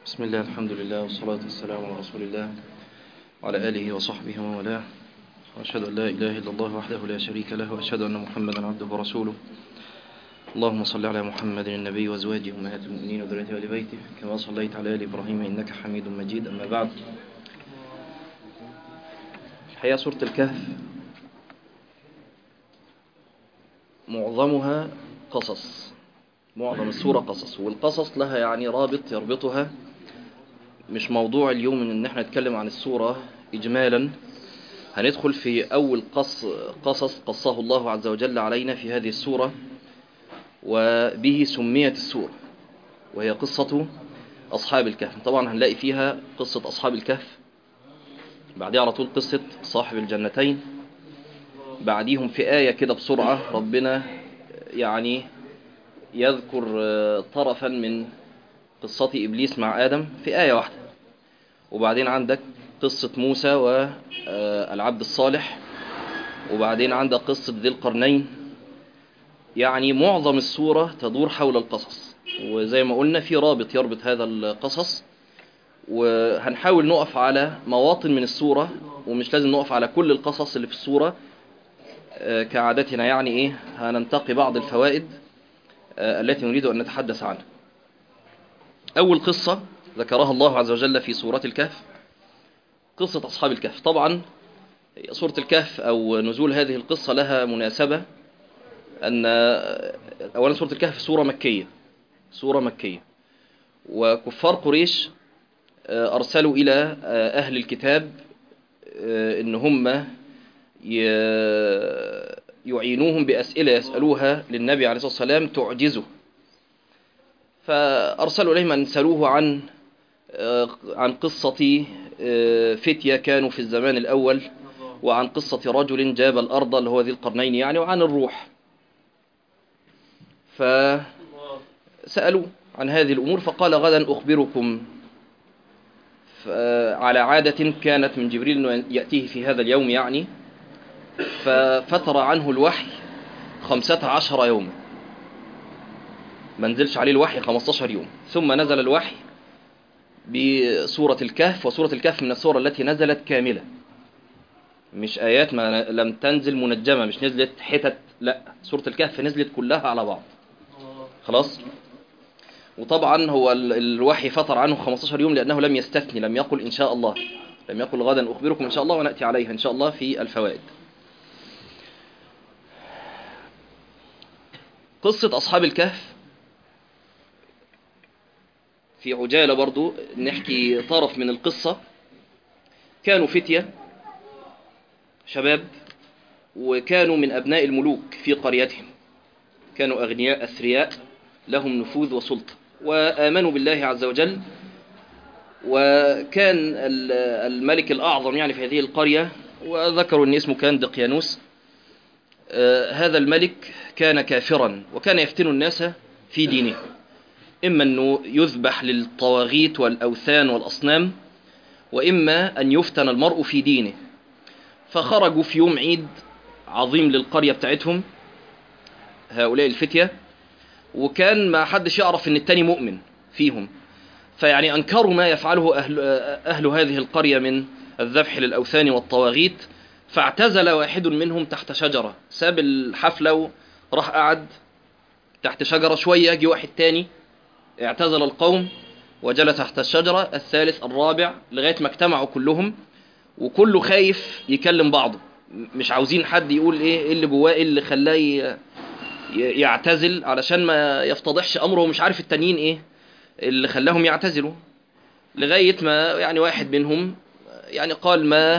بسم الله الحمد لله والصلاة والسلام على رسول الله وعلى آله وصحبه ومن والاه وأشهد أن لا إله إلا الله وحده لا شريك له وأشهد أن محمدا عبده ورسوله اللهم صل على محمد النبي وأزواجه أمهات المؤمنين وذريته وآل بيته كما صليت على آل إبراهيم إنك حميد مجيد أما بعد الحقيقة سورة الكهف معظمها قصص معظم السورة قصص والقصص لها يعني رابط يربطها مش موضوع اليوم ان احنا نتكلم عن السورة اجمالا هندخل في اول قص قصص قصه الله عز وجل علينا في هذه السورة وبه سميت السورة وهي قصة اصحاب الكهف طبعا هنلاقي فيها قصة اصحاب الكهف بعدها على طول قصة صاحب الجنتين بعديهم في آية كده بسرعة ربنا يعني يذكر طرفا من قصة إبليس مع آدم في آية واحدة وبعدين عندك قصة موسى والعبد الصالح وبعدين عندك قصة ذي القرنين يعني معظم السورة تدور حول القصص وزي ما قلنا في رابط يربط هذا القصص وهنحاول نقف على مواطن من السورة ومش لازم نقف على كل القصص اللي في السورة كعادتنا يعني ايه هننتقي بعض الفوائد التي نريد أن نتحدث عنها أول قصة ذكرها الله عز وجل في سورة الكهف قصة أصحاب الكهف طبعا سورة الكهف أو نزول هذه القصة لها مناسبة أن أولا سورة الكهف سورة مكية سورة مكية وكفار قريش أرسلوا إلى أهل الكتاب إن هم يعينوهم بأسئلة يسألوها للنبي عليه الصلاة والسلام تعجزه فأرسلوا إليهم أن سألوه عن عن قصة فتية كانوا في الزمان الأول وعن قصة رجل جاب الأرض اللي هو ذي القرنين يعني وعن الروح فسألوا عن هذه الأمور فقال غدا أخبركم على عادة كانت من جبريل أنه يأتيه في هذا اليوم يعني ففتر عنه الوحي خمسة عشر يوما ما نزلش عليه الوحي 15 يوم ثم نزل الوحي بسورة الكهف وسورة الكهف من السورة التي نزلت كاملة مش آيات ما لم تنزل منجمة مش نزلت حتت لا سورة الكهف نزلت كلها على بعض خلاص وطبعا هو الوحي فتر عنه 15 يوم لأنه لم يستثني لم يقل إن شاء الله لم يقل غدا أخبركم إن شاء الله ونأتي عليها إن شاء الله في الفوائد قصة أصحاب الكهف في عجالة برضو نحكي طرف من القصة كانوا فتية شباب وكانوا من أبناء الملوك في قريتهم كانوا أغنياء أثرياء لهم نفوذ وسلطة وآمنوا بالله عز وجل وكان الملك الأعظم يعني في هذه القرية وذكروا أن اسمه كان دقيانوس هذا الملك كان كافرا وكان يفتن الناس في دينه إما أنه يذبح للطواغيت والأوثان والأصنام وإما أن يفتن المرء في دينه فخرجوا في يوم عيد عظيم للقرية بتاعتهم هؤلاء الفتية وكان ما حدش يعرف أن التاني مؤمن فيهم فيعني أنكروا ما يفعله أهل, أهل هذه القرية من الذبح للأوثان والطواغيت فاعتزل واحد منهم تحت شجرة ساب الحفلة وراح قعد تحت شجرة شوية جي واحد تاني اعتزل القوم وجلس تحت الشجرة الثالث الرابع لغاية ما اجتمعوا كلهم وكله خايف يكلم بعضه مش عاوزين حد يقول ايه, إيه اللي جواه ايه اللي خلاه يعتزل علشان ما يفتضحش امره ومش عارف التانيين ايه اللي خلاهم يعتزلوا لغاية ما يعني واحد منهم يعني قال ما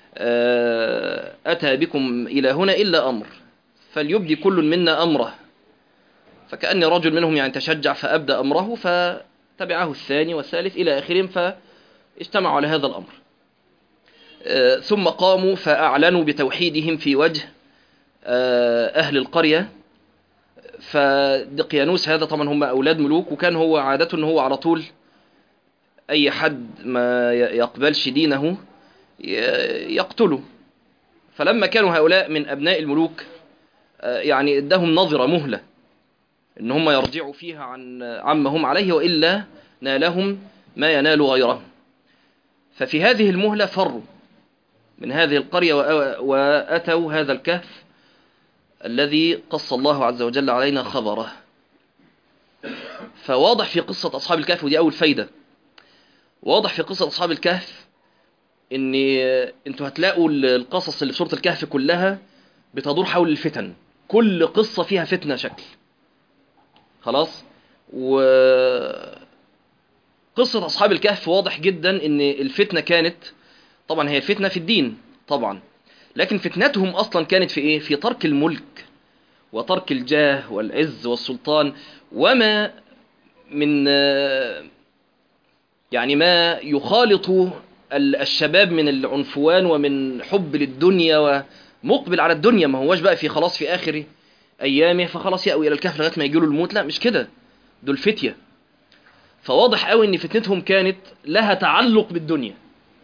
أتى بكم إلى هنا إلا أمر فليبدي كل منا أمره فكأن رجل منهم يعني تشجع فأبدأ أمره فتبعه الثاني والثالث إلى آخرهم فاجتمعوا على هذا الأمر ثم قاموا فأعلنوا بتوحيدهم في وجه أهل القرية فدقيانوس هذا طبعا هم أولاد ملوك وكان هو عادته أنه هو على طول أي حد ما يقبلش دينه يقتله فلما كانوا هؤلاء من أبناء الملوك يعني ادهم نظرة مهلة ان هم يرجعوا فيها عن عما هم عليه وإلا نالهم ما ينال غيره ففي هذه المهلة فروا من هذه القرية وأ- وأتوا هذا الكهف الذي قص الله عز وجل علينا خبره فواضح في قصة أصحاب الكهف ودي أول فايدة واضح في قصة أصحاب الكهف إن أنتوا هتلاقوا القصص اللي في سورة الكهف كلها بتدور حول الفتن كل قصة فيها فتنة شكل خلاص و قصة أصحاب الكهف واضح جدا إن الفتنة كانت طبعا هي الفتنة في الدين طبعا لكن فتنتهم أصلا كانت في إيه؟ في ترك الملك وترك الجاه والعز والسلطان وما من آه، يعني ما يخالط ال- الشباب من العنفوان ومن حب للدنيا ومقبل على الدنيا ما هوش بقى في خلاص في آخر أيامه فخلاص يأوي إلى الكهف لغاية ما يجيله الموت لا مش كده دول فتية فواضح قوي ان فتنتهم كانت لها تعلق بالدنيا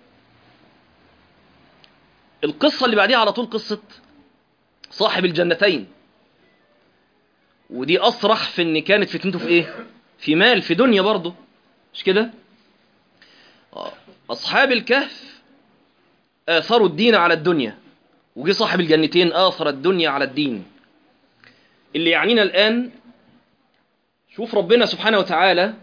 القصة اللي بعديها على طول قصة صاحب الجنتين ودي أصرح في ان كانت فتنته في ايه في مال في دنيا برضه مش كده آه. أصحاب الكهف آثروا الدين على الدنيا وجي صاحب الجنتين آثر الدنيا على الدين اللي يعنينا الآن شوف ربنا سبحانه وتعالى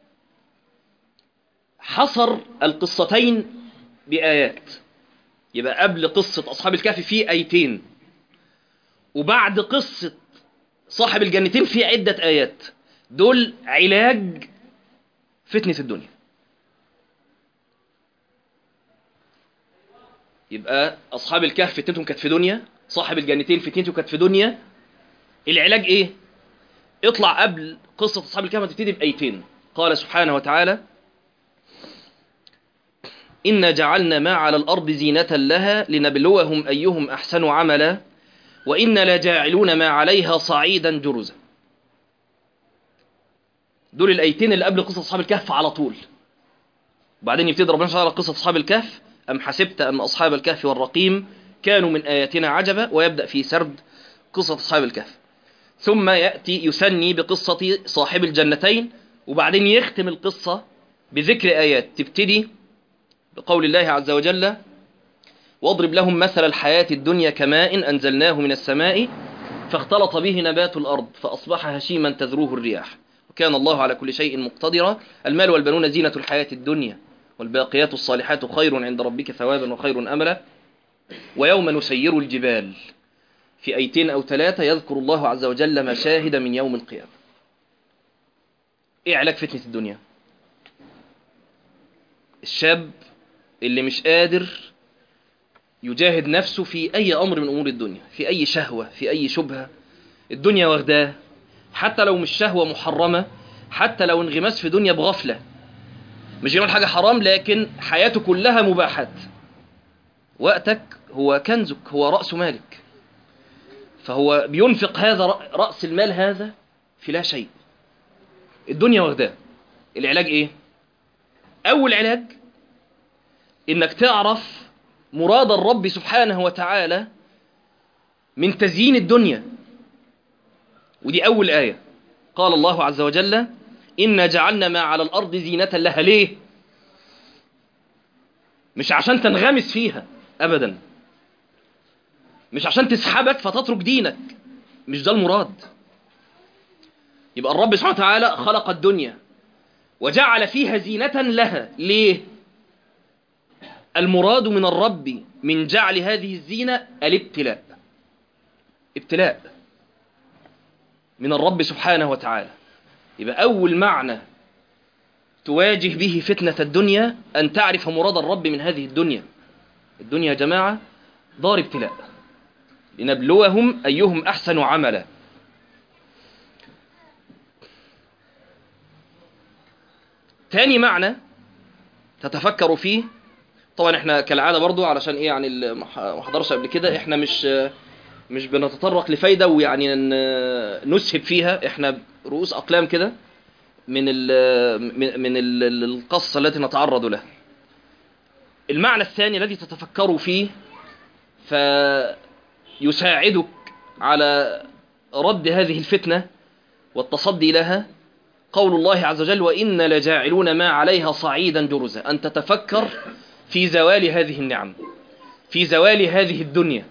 حصر القصتين بآيات يبقى قبل قصة أصحاب الكهف في آيتين وبعد قصة صاحب الجنتين في عدة آيات دول علاج فتنة الدنيا يبقى أصحاب الكهف فتنتهم كانت في دنيا صاحب الجنتين فتنته كانت في دنيا العلاج إيه؟ اطلع قبل قصة أصحاب الكهف تبتدي بآيتين قال سبحانه وتعالى إنا جعلنا ما على الأرض زينة لها لنبلوهم أيهم أحسن عملا وإنا لجاعلون ما عليها صعيدا جرزا دول الأيتين اللي قبل قصة أصحاب الكهف على طول وبعدين يبتدي ربنا سبحانه وتعالى قصة أصحاب الكهف أم حسبت أن أصحاب الكهف والرقيم كانوا من آياتنا عجبا ويبدأ في سرد قصة أصحاب الكهف ثم يأتي يثني بقصة صاحب الجنتين وبعدين يختم القصة بذكر آيات تبتدي بقول الله عز وجل واضرب لهم مثل الحياة الدنيا كماء أنزلناه من السماء فاختلط به نبات الأرض فأصبح هشيما تذروه الرياح وكان الله على كل شيء مقتدرا المال والبنون زينة الحياة الدنيا والباقيات الصالحات خير عند ربك ثوابا وخير أملا ويوم نسير الجبال في أيتين أو ثلاثة يذكر الله عز وجل مشاهد من يوم القيامة إيه علاج فتنة الدنيا الشاب اللي مش قادر يجاهد نفسه في أي أمر من أمور الدنيا في أي شهوة في أي شبهة الدنيا واخداه حتى لو مش شهوة محرمة حتى لو انغماس في دنيا بغفلة مش يعمل حاجة حرام لكن حياته كلها مباحات وقتك هو كنزك هو رأس مالك فهو بينفق هذا رأس المال هذا في لا شيء الدنيا واخداه العلاج ايه اول علاج انك تعرف مراد الرب سبحانه وتعالى من تزيين الدنيا ودي اول آية قال الله عز وجل إنا جعلنا ما على الأرض زينة لها ليه مش عشان تنغمس فيها أبدا مش عشان تسحبك فتترك دينك مش ده المراد يبقى الرب سبحانه وتعالى خلق الدنيا وجعل فيها زينة لها ليه المراد من الرب من جعل هذه الزينة الابتلاء ابتلاء من الرب سبحانه وتعالى يبقى أول معنى تواجه به فتنة الدنيا أن تعرف مراد الرب من هذه الدنيا الدنيا يا جماعة دار ابتلاء لنبلوهم أيهم أحسن عملا تاني معنى تتفكر فيه طبعا احنا كالعادة برضو علشان ايه يعني اللي ما حضرش قبل كده احنا مش مش بنتطرق لفايدة ويعني نسهب فيها احنا رؤوس اقلام كده من ال من, من ال القصة التي نتعرض لها المعنى الثاني الذي تتفكر فيه فيساعدك على رد هذه الفتنة والتصدي لها قول الله عز وجل وإن لجاعلون ما عليها صعيدا جرزا أن تتفكر في زوال هذه النعم في زوال هذه الدنيا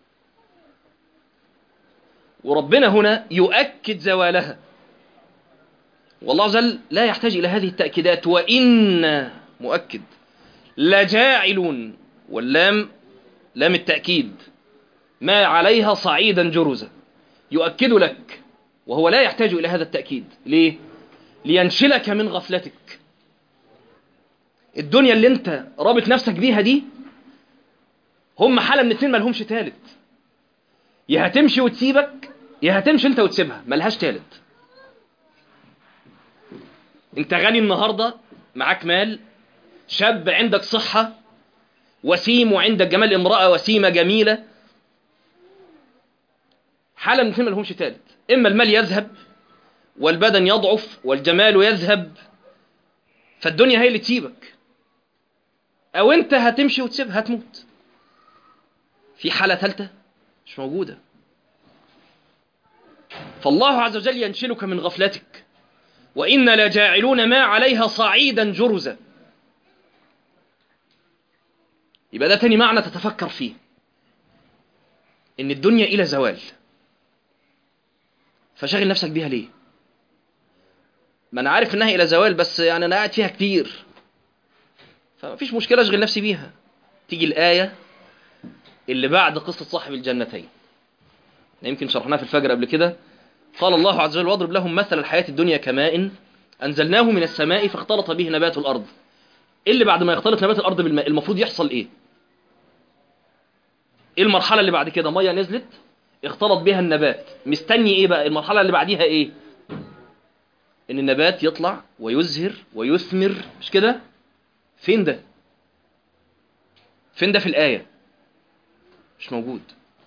وربنا هنا يؤكد زوالها والله عز وجل لا يحتاج إلى هذه التأكيدات وإن مؤكد لجاعلون واللام لام التأكيد ما عليها صعيدا جرزا يؤكد لك وهو لا يحتاج إلى هذا التأكيد ليه؟ لينشلك من غفلتك الدنيا اللي انت رابط نفسك بيها دي هم حالة من اتنين ملهمش تالت يا هتمشي وتسيبك يا هتمشي انت وتسيبها ملهاش تالت انت غني النهاردة معاك مال شاب عندك صحة وسيم وعندك جمال امرأة وسيمة جميلة حالة من اتنين ملهمش تالت إما المال يذهب والبدن يضعف والجمال يذهب فالدنيا هي اللي تسيبك أو أنت هتمشي وتسيبها هتموت في حالة ثالثة مش موجودة فالله عز وجل ينشلك من غفلتك وإن لجاعلون ما عليها صعيدا جرزا يبقى ده تاني معنى تتفكر فيه إن الدنيا إلى زوال فشغل نفسك بيها ليه ما انا عارف انها الى زوال بس يعني انا قاعد فيها كتير فمفيش مشكله اشغل نفسي بيها تيجي الايه اللي بعد قصه صاحب الجنتين يمكن شرحناها في الفجر قبل كده قال الله عز وجل واضرب لهم مثل الحياه الدنيا كماء انزلناه من السماء فاختلط به نبات الارض ايه اللي بعد ما يختلط نبات الارض بالماء المفروض يحصل ايه ايه المرحله اللي بعد كده ميه نزلت اختلط بها النبات مستني ايه بقى المرحله اللي بعديها ايه ان النبات يطلع ويزهر ويثمر مش كده فين ده فين ده في الايه مش موجود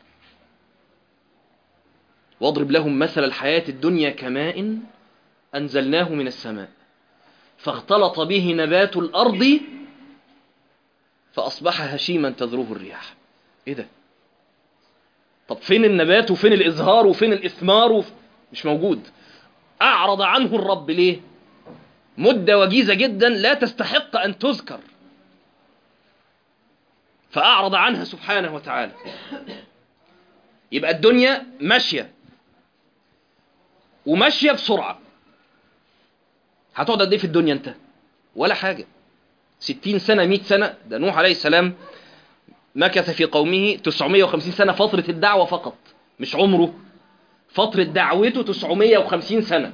واضرب لهم مثل الحياه الدنيا كماء انزلناه من السماء فاختلط به نبات الارض فاصبح هشيما تذروه الرياح ايه ده طب فين النبات وفين الإزهار وفين الإثمار وف... مش موجود أعرض عنه الرب ليه مدة وجيزة جدا لا تستحق أن تذكر فأعرض عنها سبحانه وتعالى يبقى الدنيا ماشية وماشية بسرعة هتقعد قد ايه في الدنيا انت ولا حاجة ستين سنة مئة سنة ده نوح عليه السلام مكث في قومه 950 سنة فترة الدعوة فقط مش عمره فترة دعوته 950 سنة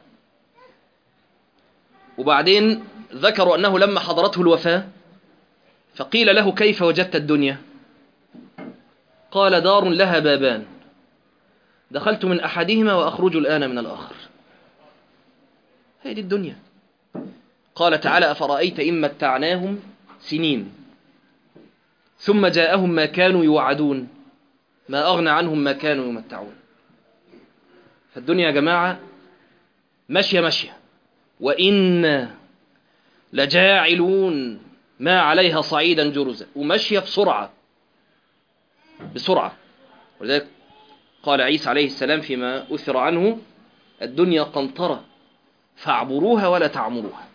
وبعدين ذكروا أنه لما حضرته الوفاة فقيل له كيف وجدت الدنيا قال دار لها بابان دخلت من أحدهما وأخرج الآن من الآخر هذه الدنيا قال تعالى أفرأيت إن متعناهم سنين ثم جاءهم ما كانوا يوعدون ما أغنى عنهم ما كانوا يمتعون فالدنيا يا جماعة ماشية ماشية وإن لجاعلون ما عليها صعيدا جرزا وماشية بسرعة بسرعة ولذلك قال عيسى عليه السلام فيما أثر عنه الدنيا قنطرة فاعبروها ولا تعمروها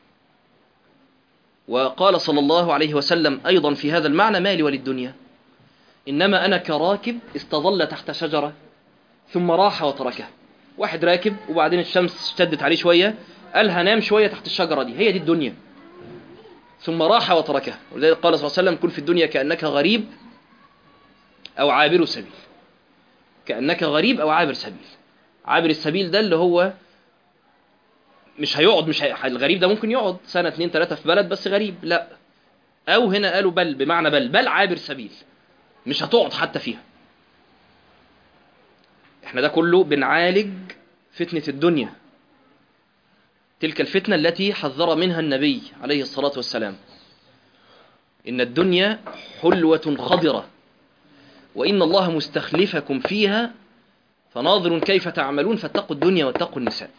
وقال صلى الله عليه وسلم أيضا في هذا المعنى مالي وللدنيا إنما أنا كراكب استظل تحت شجرة ثم راح وتركها واحد راكب وبعدين الشمس اشتدت عليه شوية قال هنام شوية تحت الشجرة دي هي دي الدنيا ثم راح وتركها ولذلك قال صلى الله عليه وسلم كن في الدنيا كأنك غريب أو عابر سبيل كأنك غريب أو عابر سبيل عابر السبيل ده اللي هو مش هيقعد مش هي... الغريب ده ممكن يقعد سنة اتنين تلاتة في بلد بس غريب لا أو هنا قالوا بل بمعنى بل بل عابر سبيل مش هتقعد حتى فيها احنا ده كله بنعالج فتنة الدنيا تلك الفتنة التي حذر منها النبي عليه الصلاة والسلام إن الدنيا حلوة خضرة وإن الله مستخلفكم فيها فناظر كيف تعملون فاتقوا الدنيا واتقوا النساء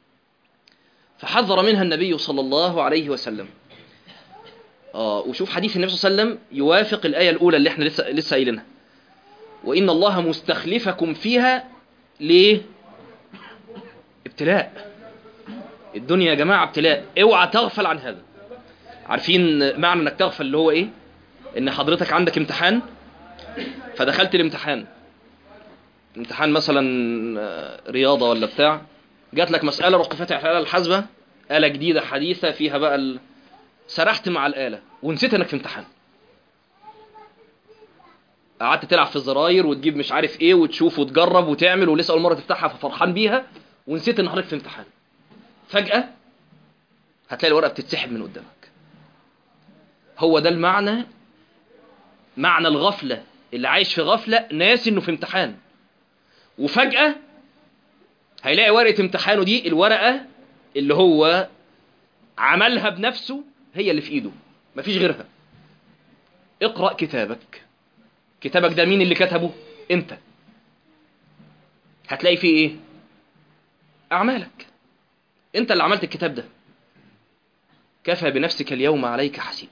فحذر منها النبي صلى الله عليه وسلم آه وشوف حديث النبي صلى الله عليه وسلم يوافق الآية الأولى اللي احنا لسه لسه قايلينها وإن الله مستخلفكم فيها ليه؟ ابتلاء الدنيا يا جماعة ابتلاء اوعى تغفل عن هذا عارفين معنى انك تغفل اللي هو ايه ان حضرتك عندك امتحان فدخلت الامتحان امتحان مثلا آه، رياضة ولا بتاع جات لك مسألة رحت فاتح الآلة الحاسبة آلة جديدة حديثة فيها بقى ال... سرحت مع الآلة ونسيت انك في امتحان قعدت تلعب في الزراير وتجيب مش عارف ايه وتشوف وتجرب وتعمل ولسه اول مره تفتحها ففرحان بيها ونسيت ان حضرتك في امتحان فجاه هتلاقي الورقه بتتسحب من قدامك هو ده المعنى معنى الغفله اللي عايش في غفله ناسي انه في امتحان وفجاه هيلاقي ورقه امتحانه دي الورقه اللي هو عملها بنفسه هي اللي في ايده مفيش غيرها اقرا كتابك كتابك ده مين اللي كتبه انت هتلاقي فيه ايه اعمالك انت اللي عملت الكتاب ده كفى بنفسك اليوم عليك حسيبا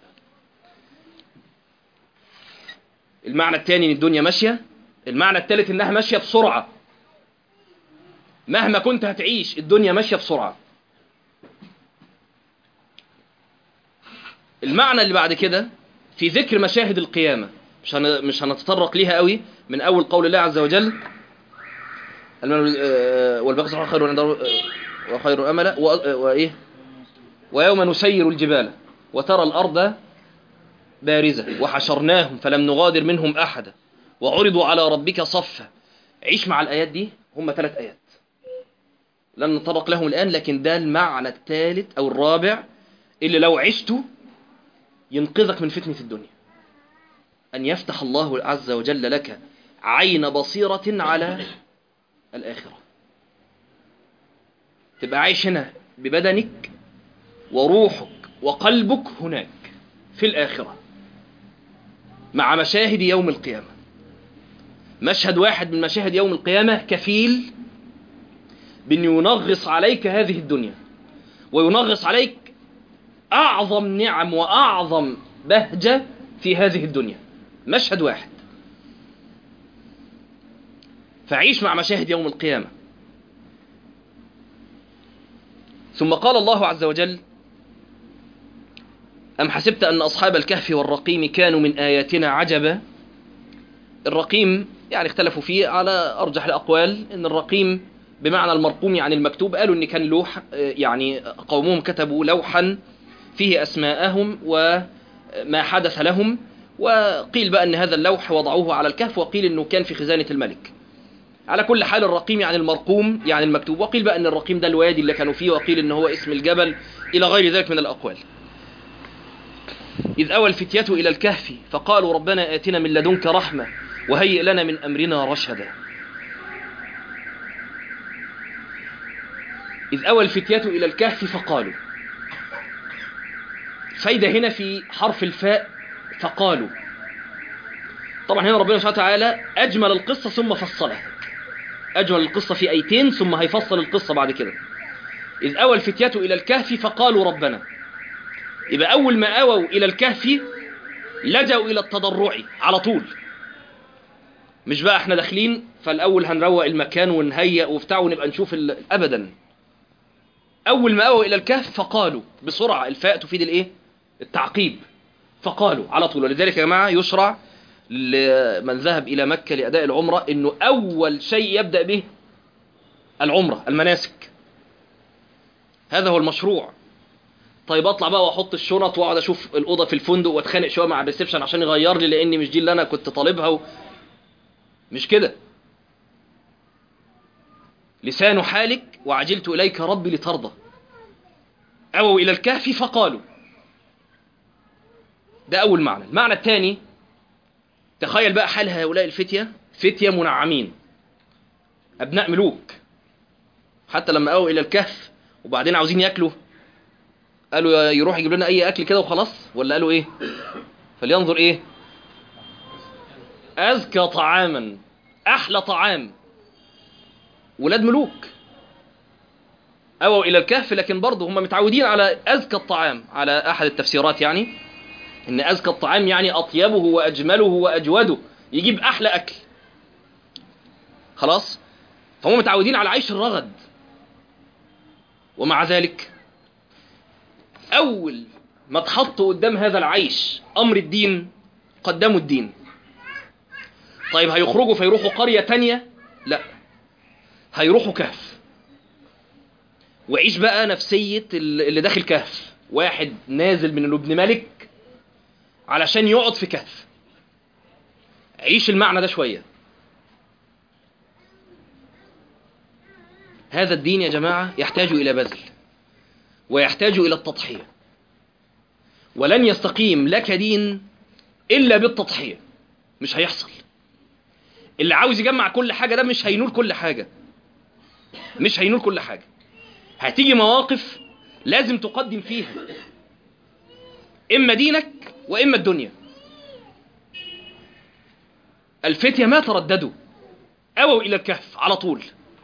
المعنى الثاني ان الدنيا ماشيه المعنى الثالث انها ماشيه بسرعه مهما كنت هتعيش الدنيا ماشيه بسرعه المعنى اللي بعد كده في ذكر مشاهد القيامه مش هن... مش هنتطرق ليها قوي من اول قول الله عز وجل المال- آه، والباقي صحيح خير عند رب- آه، وخير املا و... آه، وايه ويوم نسير الجبال وترى الارض بارزه وحشرناهم فلم نغادر منهم احدا وعرضوا على ربك صفا عيش مع الايات دي هم ثلاث ايات لن نتطرق لهم الان لكن ده المعنى الثالث او الرابع اللي لو عشته ينقذك من فتنه الدنيا أن يفتح الله عز وجل لك عين بصيرة على الآخرة تبقى عايش هنا ببدنك وروحك وقلبك هناك في الآخرة مع مشاهد يوم القيامة مشهد واحد من مشاهد يوم القيامة كفيل بأن ينغص عليك هذه الدنيا وينغص عليك أعظم نعم وأعظم بهجة في هذه الدنيا مشهد واحد فعيش مع مشاهد يوم القيامة ثم قال الله عز وجل أم حسبت أن أصحاب الكهف والرقيم كانوا من آياتنا عجبا الرقيم يعني اختلفوا فيه على أرجح الأقوال أن الرقيم بمعنى المرقوم يعني المكتوب قالوا أن كان لوح يعني قومهم كتبوا لوحا فيه أسماءهم وما حدث لهم وقيل بقى أن هذا اللوح وضعوه على الكهف وقيل أنه كان في خزانة الملك على كل حال الرقيم يعني المرقوم يعني المكتوب وقيل بقى أن الرقيم ده الوادي اللي كانوا فيه وقيل أنه هو اسم الجبل إلى غير ذلك من الأقوال إذ أوى الفتية إلى الكهف فقالوا ربنا آتنا من لدنك رحمة وهيئ لنا من أمرنا رشدا إذ أوى الفتية إلى الكهف فقالوا فايدة هنا في حرف الفاء فقالوا طبعا هنا ربنا سبحانه وتعالى أجمل القصة ثم فصلها أجمل القصة في أيتين ثم هيفصل القصة بعد كده إذ أوى الفتية إلى الكهف فقالوا ربنا يبقى أول ما أووا إلى الكهف لجأوا إلى التضرع على طول مش بقى احنا داخلين فالأول هنروق المكان ونهيئ وبتاع ونبقى نشوف ال... أبدا أول ما أووا إلى الكهف فقالوا بسرعة الفاء تفيد الإيه؟ التعقيب فقالوا على طول ولذلك يا جماعة يشرع لمن ذهب إلى مكة لأداء العمرة إنه أول شيء يبدأ به العمرة المناسك هذا هو المشروع طيب اطلع بقى واحط الشنط واقعد اشوف الاوضه في الفندق واتخانق شويه مع الريسبشن عشان يغير لي لاني مش دي اللي انا كنت طالبها و... مش كده لسان حالك وعجلت اليك ربي لترضى اووا الى الكهف فقالوا ده اول معنى المعنى الثاني تخيل بقى حال هؤلاء الفتيه فتيه منعمين ابناء ملوك حتى لما اووا الى الكهف وبعدين عاوزين ياكلوا قالوا يروح يجيب لنا اي اكل كده وخلاص ولا قالوا ايه فلينظر ايه ازكى طعاما احلى طعام ولاد ملوك اووا الى الكهف لكن برضه هم متعودين على ازكى الطعام على احد التفسيرات يعني ان ازكى الطعام يعني اطيبه واجمله واجوده يجيب احلى اكل خلاص فهم متعودين على عيش الرغد ومع ذلك أول ما تحط قدام هذا العيش أمر الدين قدموا الدين طيب هيخرجوا فيروحوا قرية تانية لا هيروحوا كهف وعيش بقى نفسية اللي داخل كهف واحد نازل من ابن ملك علشان يقعد في كهف عيش المعنى ده شوية هذا الدين يا جماعة يحتاج إلى بذل ويحتاج إلى التضحية ولن يستقيم لك دين إلا بالتضحية مش هيحصل اللي عاوز يجمع كل حاجة ده مش هينول كل حاجة مش هينول كل حاجة هتيجي مواقف لازم تقدم فيها إما دينك وإما الدنيا الفتية ما ترددوا أووا إلى الكهف على طول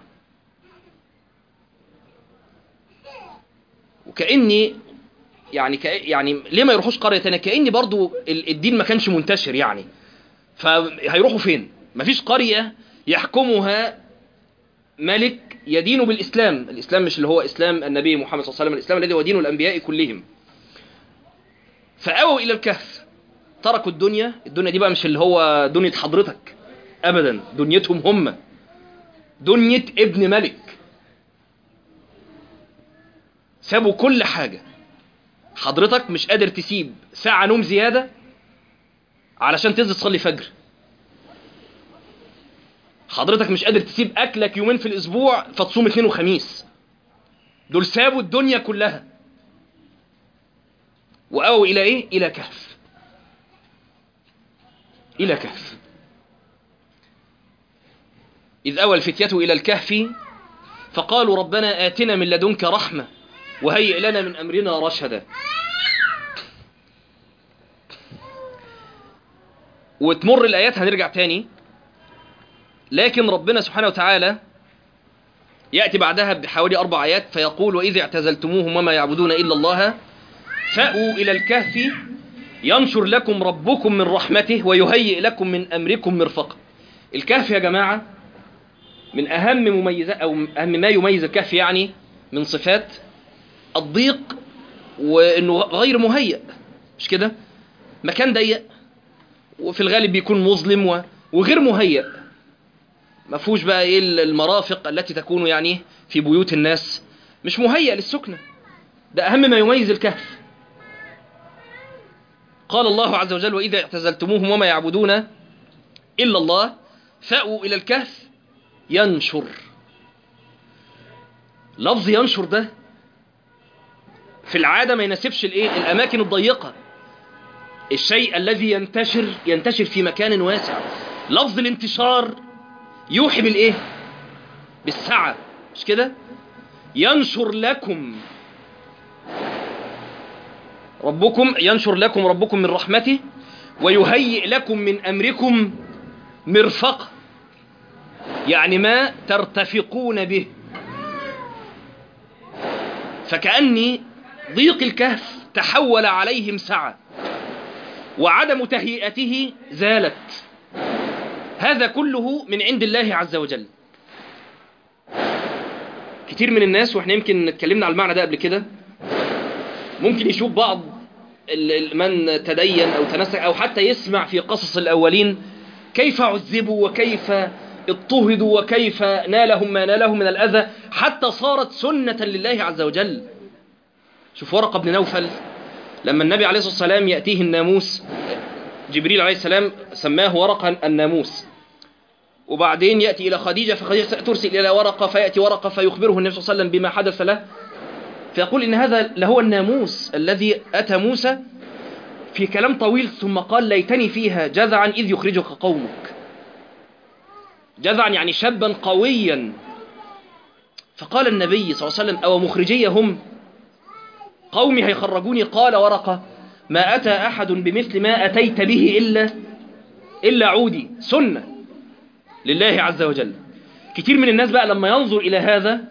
وكأني يعني كأ يعني ليه ما يروحوش قرية تانية كأني برضو الدين ما كانش منتشر يعني فهيروحوا فين مفيش قرية يحكمها ملك يدين بالإسلام الإسلام مش اللي هو إسلام النبي محمد صلى الله عليه وسلم الإسلام الذي هو دين الأنبياء كلهم فأووا إلى الكهف تركوا الدنيا الدنيا دي بقى مش اللي هو دنيا حضرتك أبدا دنيتهم هم دنيا ابن ملك سابوا كل حاجة حضرتك مش قادر تسيب ساعة نوم زيادة علشان تنزل تصلي فجر حضرتك مش قادر تسيب أكلك يومين في الأسبوع فتصوم اثنين وخميس دول سابوا الدنيا كلها وأووا إلى إيه؟ إلى كهف إلى كهف إذ أوى الفتية إلى الكهف فقالوا ربنا آتنا من لدنك رحمة وهيئ لنا من أمرنا رشدا وتمر الآيات هنرجع تاني لكن ربنا سبحانه وتعالى يأتي بعدها بحوالي أربع آيات فيقول وإذ اعتزلتموهم وما يعبدون إلا الله فأووا إلى الكهف ينشر لكم ربكم من رحمته ويهيئ لكم من أمركم مرفقا الكهف يا جماعة من أهم مميزات أو أهم ما يميز الكهف يعني من صفات الضيق وانه غير مهيأ مش كده مكان ضيق وفي الغالب بيكون مظلم وغير مهيأ ما فيهوش بقى ايه المرافق التي تكون يعني في بيوت الناس مش مهيأ للسكنة ده اهم ما يميز الكهف قال الله عز وجل وإذا اعتزلتموهم وما يعبدون إلا الله فأووا إلى الكهف ينشر لفظ ينشر ده في العادة ما يناسبش الايه الاماكن الضيقة الشيء الذي ينتشر ينتشر في مكان واسع لفظ الانتشار يوحي بالايه بالسعة مش كده ينشر لكم ربكم ينشر لكم ربكم من رحمته ويهيئ لكم من امركم مرفقا يعني ما ترتفقون به فكأني ضيق الكهف تحول عليهم سعة وعدم تهيئته زالت هذا كله من عند الله عز وجل كتير من الناس واحنا يمكن اتكلمنا على المعنى ده قبل كده ممكن يشوف بعض من تدين او تنسك او حتى يسمع في قصص الاولين كيف عذبوا وكيف اضطهدوا وكيف نالهم ما نالهم من الاذى حتى صارت سنة لله عز وجل شوف ورقة بن نوفل لما النبي عليه الصلاة والسلام يأتيه الناموس جبريل عليه السلام سماه ورقا الناموس وبعدين يأتي إلى خديجة فخديجة ترسل إلى ورقة فيأتي ورقة فيخبره النبي صلى الله عليه وسلم بما حدث له فيقول إن هذا لهو الناموس الذي أتى موسى في كلام طويل ثم قال ليتني فيها جذعا إذ يخرجك قومك جذعا يعني شابا قويا فقال النبي صلى الله عليه وسلم أو مخرجي هم قومي هيخرجوني قال ورقة ما أتى أحد بمثل ما أتيت به إلا إلا عودي سنة لله عز وجل كتير من الناس بقى لما ينظر إلى هذا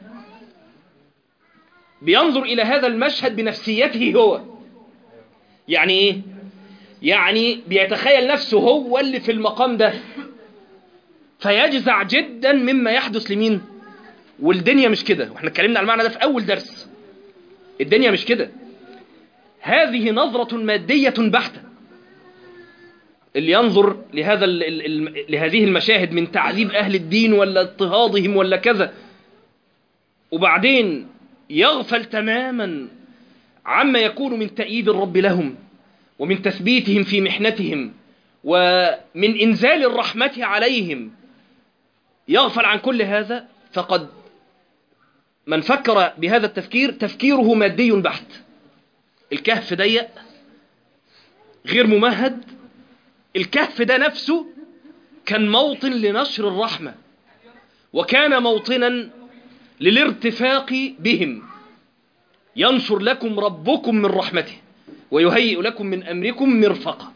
بينظر إلى هذا المشهد بنفسيته هو يعني إيه؟ يعني بيتخيل نفسه هو اللي في المقام ده فيجزع جدا مما يحدث لمين والدنيا مش كده واحنا اتكلمنا على المعنى ده في أول درس الدنيا مش كده هذه نظرة مادية بحتة اللي ينظر لهذا ال ال ال لهذه المشاهد من تعذيب أهل الدين ولا اضطهادهم ولا كذا وبعدين يغفل تماما عما يكون من تأييد الرب لهم ومن تثبيتهم في محنتهم ومن إنزال الرحمة عليهم يغفل عن كل هذا فقد من فكر بهذا التفكير تفكيره مادي بحت الكهف ضيق غير ممهد الكهف ده نفسه كان موطن لنشر الرحمة وكان موطنا للارتفاق بهم ينشر لكم ربكم من رحمته ويهيئ لكم من أمركم مرفقة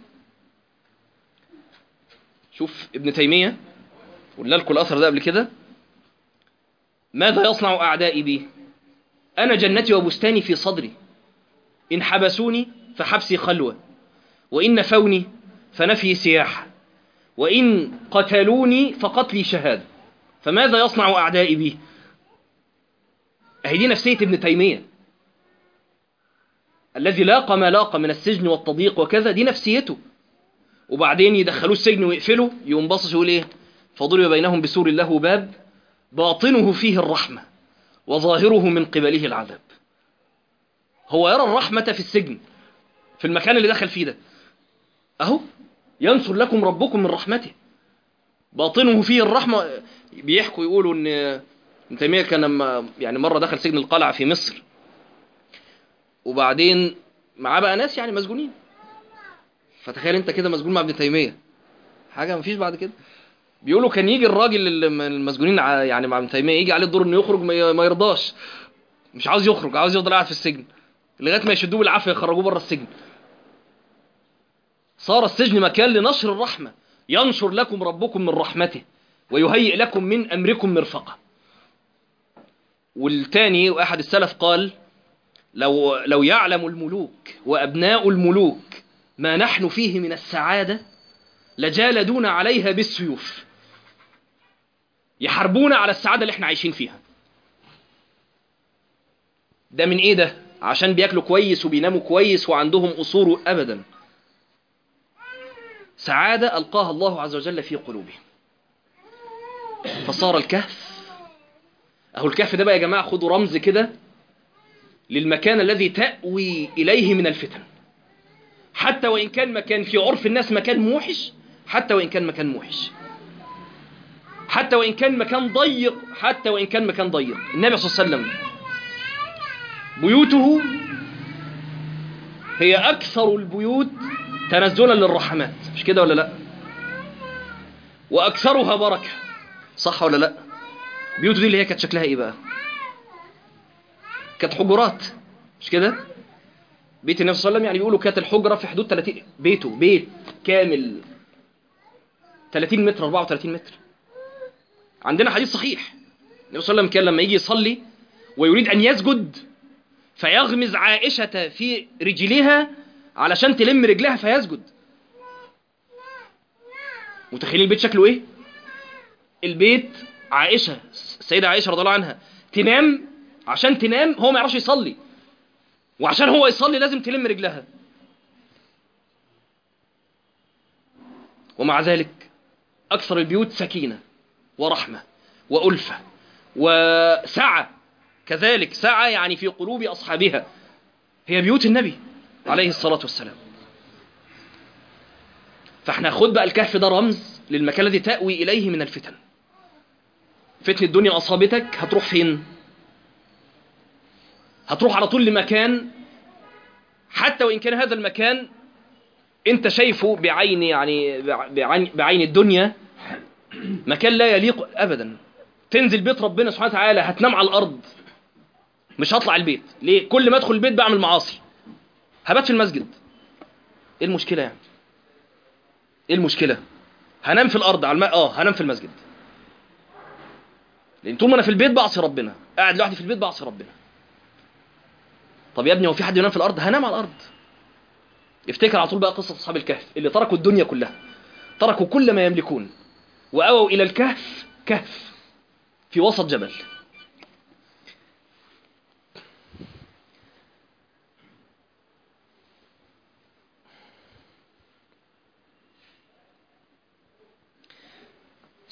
شوف ابن تيمية قلنا لكم الأثر ده قبل كده ماذا يصنع أعدائي بي أنا جنتي وبستاني في صدري إن حبسوني فحبسي خلوة وإن نفوني فنفي سياحة وإن قتلوني فقتلي شهادة فماذا يصنع أعدائي بي أهي دي نفسية ابن تيمية الذي لاقى ما لاقى من السجن والتضييق وكذا دي نفسيته وبعدين يدخلوه السجن ويقفلوا يقوم باصص يقول ايه فضرب بينهم بسور له باب باطنه فيه الرحمة وظاهره من قبله العذاب هو يرى الرحمة في السجن في المكان اللي دخل فيه ده اهو ينصر لكم ربكم من رحمته باطنه فيه الرحمة بيحكوا يقولوا ان ابن تيمية كان لما يعني مرة دخل سجن القلعة في مصر وبعدين معاه بقى ناس يعني مسجونين فتخيل انت كده مسجون مع ابن تيمية حاجة مفيش بعد كده بيقولوا كان يجي الراجل اللي من المسجونين ع- يعني مع ابن تيمية يجي عليه الدور انه يخرج ما ي- ما يرضاش مش عاوز يخرج عاوز يفضل قاعد في السجن لغاية ما يشدوه بالعافية يخرجوه بره السجن صار السجن مكان لنشر الرحمة ينشر لكم ربكم من رحمته ويهيئ لكم من أمركم مرفقة والتاني وأحد السلف قال لو, لو يعلم الملوك وأبناء الملوك ما نحن فيه من السعادة لجالدون عليها بالسيوف يحاربون على السعادة اللي احنا عايشين فيها ده من ايه ده عشان بياكلوا كويس وبيناموا كويس وعندهم أصول أبدا سعادة ألقاها الله عز وجل في قلوبهم فصار الكهف أهو الكهف ده بقى يا جماعة خدوا رمز كده للمكان الذي تأوي إليه من الفتن حتى وإن كان مكان في عرف الناس مكان موحش حتى وإن كان مكان موحش حتى وإن كان مكان ضيق حتى وإن كان مكان ضيق النبي صلى الله عليه وسلم بيوته هي أكثر البيوت تنزلا للرحمات مش كده ولا لا وأكثرها بركة صح ولا لا بيوته دي اللي هي كانت شكلها إيه بقى كانت حجرات مش كده بيت النبي صلى الله عليه وسلم يعني بيقولوا كانت الحجرة في حدود 30 بيته بيت كامل 30 متر 34 متر عندنا حديث صحيح النبي صلى الله عليه وسلم كان لما يجي يصلي ويريد أن يسجد فيغمز عائشة في رجلها علشان تلم رجلها فيسجد متخيلين البيت شكله ايه البيت عائشة السيدة عائشة رضي الله عنها تنام عشان تنام هو ما يعرفش يصلي وعشان هو يصلي لازم تلم رجلها ومع ذلك أكثر البيوت سكينة ورحمة وألفة وسعة كذلك سعة يعني في قلوب أصحابها هي بيوت النبي عليه الصلاة والسلام فاحنا خد بقى الكهف ده رمز للمكان الذي تأوي إليه من الفتن فتنة الدنيا أصابتك هتروح فين هتروح على طول لمكان حتى وإن كان هذا المكان انت شايفه بعين يعني بعين, بعين الدنيا مكان لا يليق أبدا تنزل بيت ربنا سبحانه وتعالى هتنام على الأرض مش هطلع البيت ليه كل ما ادخل البيت بعمل معاصي هبات في المسجد ايه المشكلة يعني ايه المشكلة هنام في الارض على الماء اه هنام في المسجد لان طول ما انا في البيت بعصي ربنا قاعد لوحدي في البيت بعصي ربنا طب يا ابني هو في حد ينام في الارض هنام على الارض افتكر على طول بقى قصة اصحاب الكهف اللي تركوا الدنيا كلها تركوا كل ما يملكون واووا الى الكهف كهف في وسط جبل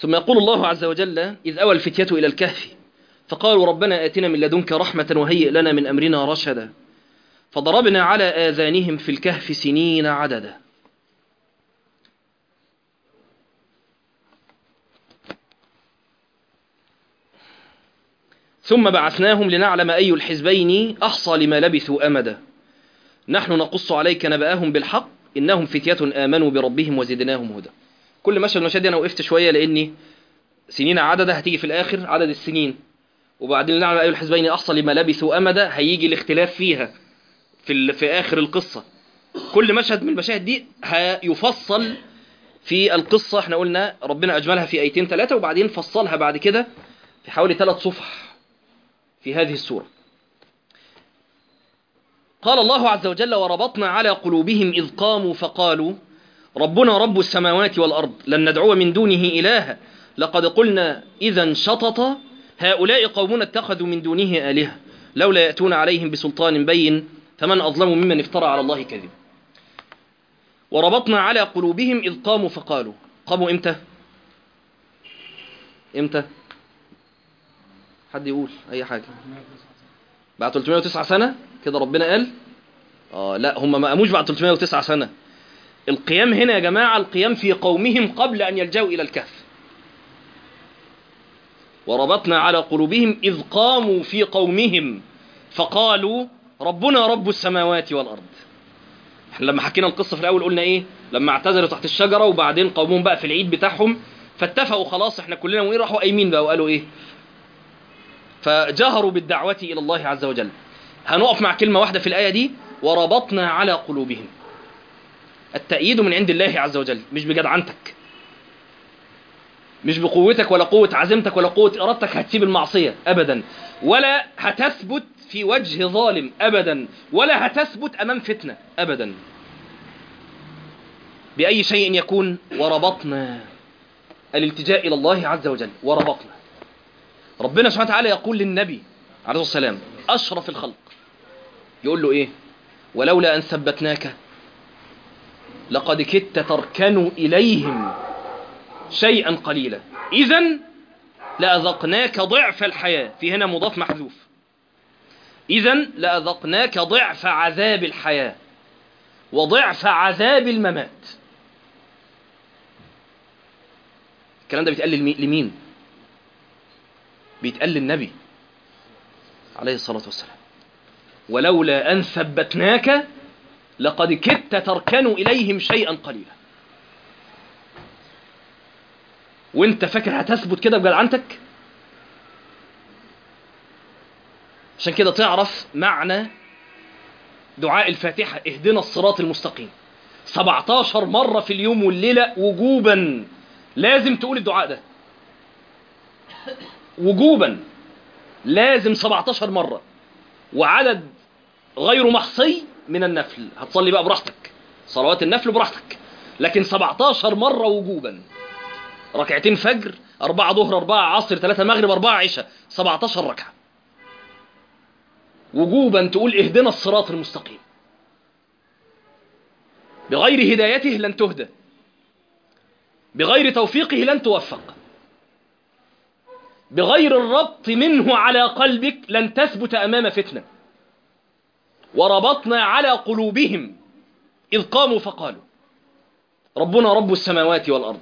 ثم يقول الله عز وجل إذ أوى الفتية إلى الكهف فقالوا ربنا آتنا من لدنك رحمة وهيئ لنا من أمرنا رشدا فضربنا على آذانهم في الكهف سنين عددا ثم بعثناهم لنعلم أي الحزبين أحصى لما لبثوا أمدا نحن نقص عليك نبأهم بالحق إنهم فتية آمنوا بربهم وزدناهم هدى كل مشهد مشهد دي أنا وقفت شوية لأني سنين عددة هتيجي في الآخر عدد السنين وبعدين نعلم أي الحزبين أحصى لما لبثوا أمدا هيجي الاختلاف فيها في, ال... في آخر القصة كل مشهد من المشاهد دي هيفصل في القصة احنا قلنا ربنا أجملها في آيتين ثلاثة وبعدين فصلها بعد كده في حوالي ثلاث صفح في هذه السورة قال الله عز وجل وربطنا على قلوبهم إذ قاموا فقالوا ربنا رب السماوات والأرض لن ندعو من دونه إلها لقد قلنا إذا شطط هؤلاء قومنا اتخذوا من دونه آلهة لولا يأتون عليهم بسلطان بين فمن أظلم ممن افترى على الله كذب وربطنا على قلوبهم إذ قاموا فقالوا قاموا إمتى إمتى حد يقول أي حاجة بعد 309 سنة كده ربنا قال آه لا هم ما قاموش بعد 309 سنة القيام هنا يا جماعة القيام في قومهم قبل أن يلجأوا إلى الكهف وربطنا على قلوبهم إذ قاموا في قومهم فقالوا ربنا رب السماوات والأرض احنا لما حكينا القصة في الأول قلنا إيه لما اعتذروا تحت الشجرة وبعدين قومهم بقى في العيد بتاعهم فاتفقوا خلاص احنا كلنا وإيه راحوا قايمين بقى وقالوا إيه فجهروا بالدعوة إلى الله عز وجل هنقف مع كلمة واحدة في الآية دي وربطنا على قلوبهم التأييد من عند الله عز وجل مش بجدعنتك مش بقوتك ولا قوة عزيمتك ولا قوة إرادتك هتسيب المعصية أبدا ولا هتثبت في وجه ظالم أبدا ولا هتثبت أمام فتنة أبدا بأي شيء يكون وربطنا الالتجاء إلى الله عز وجل وربطنا ربنا سبحانه وتعالى يقول للنبي عليه الصلاة والسلام أشرف الخلق يقول له إيه ولولا أن ثبتناك لقد كدت تركنوا إليهم شيئا قليلا إذا لأذقناك ضعف الحياة في هنا مضاف محذوف إذا لأذقناك ضعف عذاب الحياة وضعف عذاب الممات الكلام ده بيتقال لمين بيتقال للنبي عليه الصلاة والسلام ولولا أن ثبتناك لقد كدت تركن إليهم شيئا قليلا وانت فاكر هتثبت كده بجدعنتك عشان كده تعرف معنى دعاء الفاتحة اهدنا الصراط المستقيم 17 مرة في اليوم والليلة وجوبا لازم تقول الدعاء ده وجوبا لازم 17 مرة وعدد غير محصي من النفل هتصلي بقى براحتك صلوات النفل براحتك لكن 17 مرة وجوبا ركعتين فجر أربعة ظهر أربعة عصر ثلاثة مغرب أربعة عشاء 17 ركعة وجوبا تقول اهدنا الصراط المستقيم بغير هدايته لن تهدى بغير توفيقه لن توفق بغير الربط منه على قلبك لن تثبت أمام فتنة وربطنا على قلوبهم إذ قاموا فقالوا ربنا رب السماوات والأرض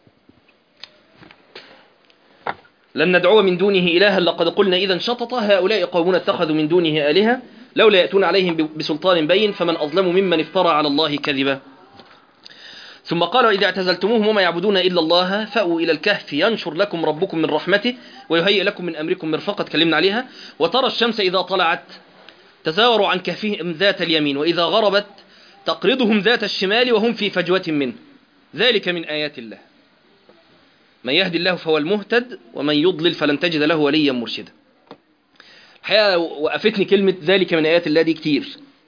لن ندعو من دونه إلها لقد قلنا إذا شطط هؤلاء قومنا اتخذوا من دونه آلهة لولا يأتون عليهم بسلطان بين فمن أظلم ممن افترى على الله كذبا ثم قال إذا اعتزلتموهم وما يعبدون إلا الله فأووا إلى الكهف ينشر لكم ربكم من رحمته ويهيئ لكم من أمركم مرفقة تكلمنا عليها وترى الشمس إذا طلعت تزاوروا عن كهفهم ذات اليمين وإذا غربت تقرضهم ذات الشمال وهم في فجوة منه ذلك من آيات الله من يهدي الله فهو المهتد ومن يضلل فلن تجد له وليا مرشدا الحقيقة وقفتني كلمة ذلك من آيات الله دي كتير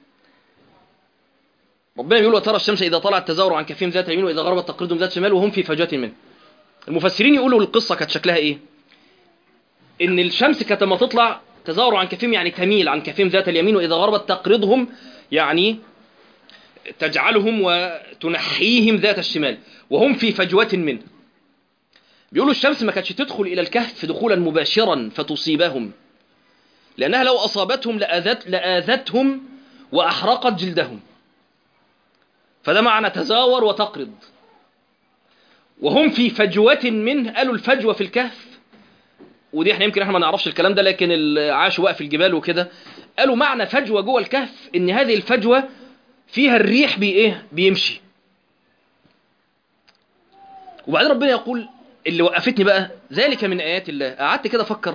ربنا بيقول وترى الشمس إذا طلعت تزاور عن كفهم ذات يمين وإذا غربت تقرضهم ذات شمال وهم في فجوة منه المفسرين يقولوا القصة كانت شكلها إيه إن الشمس كانت لما تطلع تزاور عن كفهم يعني تميل عن كفهم ذات اليمين وإذا غربت تقرضهم يعني تجعلهم وتنحيهم ذات الشمال وهم في فجوة منه بيقولوا الشمس ما كانتش تدخل إلى الكهف دخولا مباشرا فتصيبهم لأنها لو أصابتهم لآذت لآذتهم وأحرقت جلدهم فده معنى تزاور وتقرض وهم في فجوة منه قالوا الفجوة في الكهف ودي احنا يمكن احنا ما نعرفش الكلام ده لكن اللي عاشوا بقى في الجبال وكده قالوا معنى فجوة جوه الكهف ان هذه الفجوة فيها الريح بي ايه بيمشي وبعدين ربنا يقول اللي وقفتني بقى ذلك من ايات الله قعدت كده افكر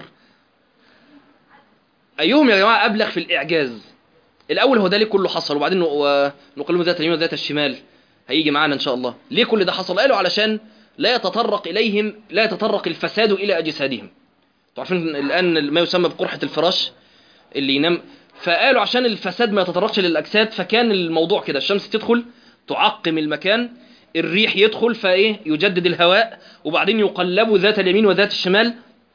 ايهم يا جماعه ابلغ في الاعجاز الاول هو ده ليه كله حصل وبعدين نقلم ذات اليمين وذات الشمال هيجي معانا ان شاء الله ليه كل ده حصل قالوا علشان لا يتطرق اليهم لا يتطرق الفساد الى اجسادهم عارفين الان ما يسمى بقرحه الفراش اللي ينام فقالوا عشان الفساد ما يتطرقش للاجساد فكان الموضوع كده الشمس تدخل تعقم المكان الريح يدخل فايه يجدد الهواء وبعدين يقلبوا ذات اليمين وذات الشمال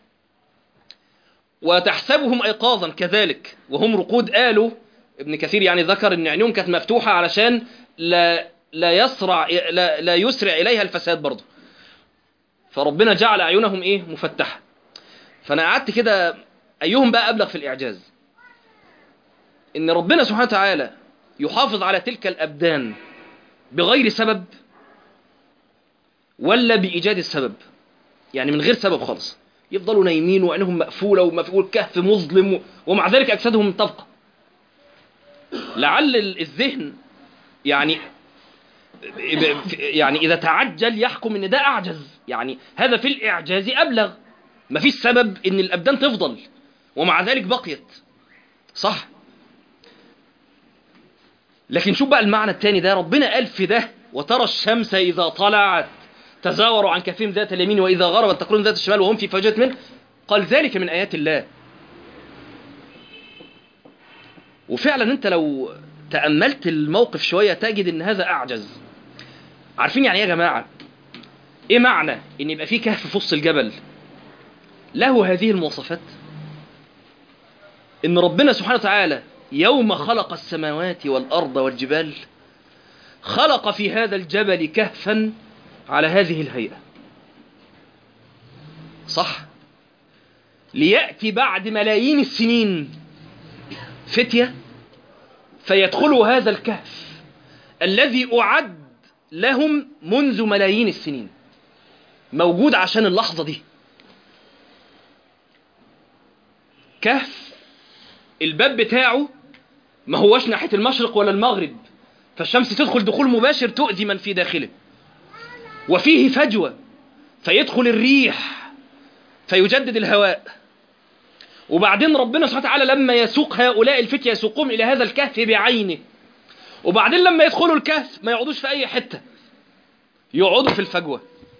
وتحسبهم ايقاظا كذلك وهم رقود قالوا ابن كثير يعني ذكر ان عينيهم كانت مفتوحه علشان لا لا يسرع لا, لا يسرع اليها الفساد برضه فربنا جعل اعينهم ايه مفتحه فانا قعدت كده ايهم بقى ابلغ في الاعجاز ان ربنا سبحانه وتعالى يحافظ على تلك الابدان بغير سبب ولا بايجاد السبب يعني من غير سبب خالص يفضلوا نايمين وعينهم مقفوله ومفعول كهف مظلم ومع ذلك اجسادهم تبقى لعل الذهن يعني يعني اذا تعجل يحكم ان ده اعجز يعني هذا في الاعجاز ابلغ مفيش سبب ان الابدان تفضل ومع ذلك بقيت صح لكن شوف بقى المعنى الثاني ده ربنا قال في ده وترى الشمس اذا طلعت تزاوروا عن كفهم ذات اليمين واذا غربت تقولون ذات الشمال وهم في فجوه منه قال ذلك من ايات الله وفعلا انت لو تاملت الموقف شويه تجد ان هذا اعجز عارفين يعني ايه يا جماعه ايه معنى ان يبقى في كهف في وسط الجبل له هذه المواصفات ان ربنا سبحانه وتعالى يوم خلق السماوات والارض والجبال خلق في هذا الجبل كهفا على هذه الهيئه صح لياتي بعد ملايين السنين فتيه فيدخلوا هذا الكهف الذي اعد لهم منذ ملايين السنين موجود عشان اللحظه دي كهف الباب بتاعه ما هوش ناحية المشرق ولا المغرب فالشمس تدخل دخول مباشر تؤذي من في داخله وفيه فجوة فيدخل الريح فيجدد الهواء وبعدين ربنا سبحانه وتعالى لما يسوق هؤلاء الفتية يسوقهم إلى هذا الكهف بعينه وبعدين لما يدخلوا الكهف ما يقعدوش في أي حتة يقعدوا في الفجوة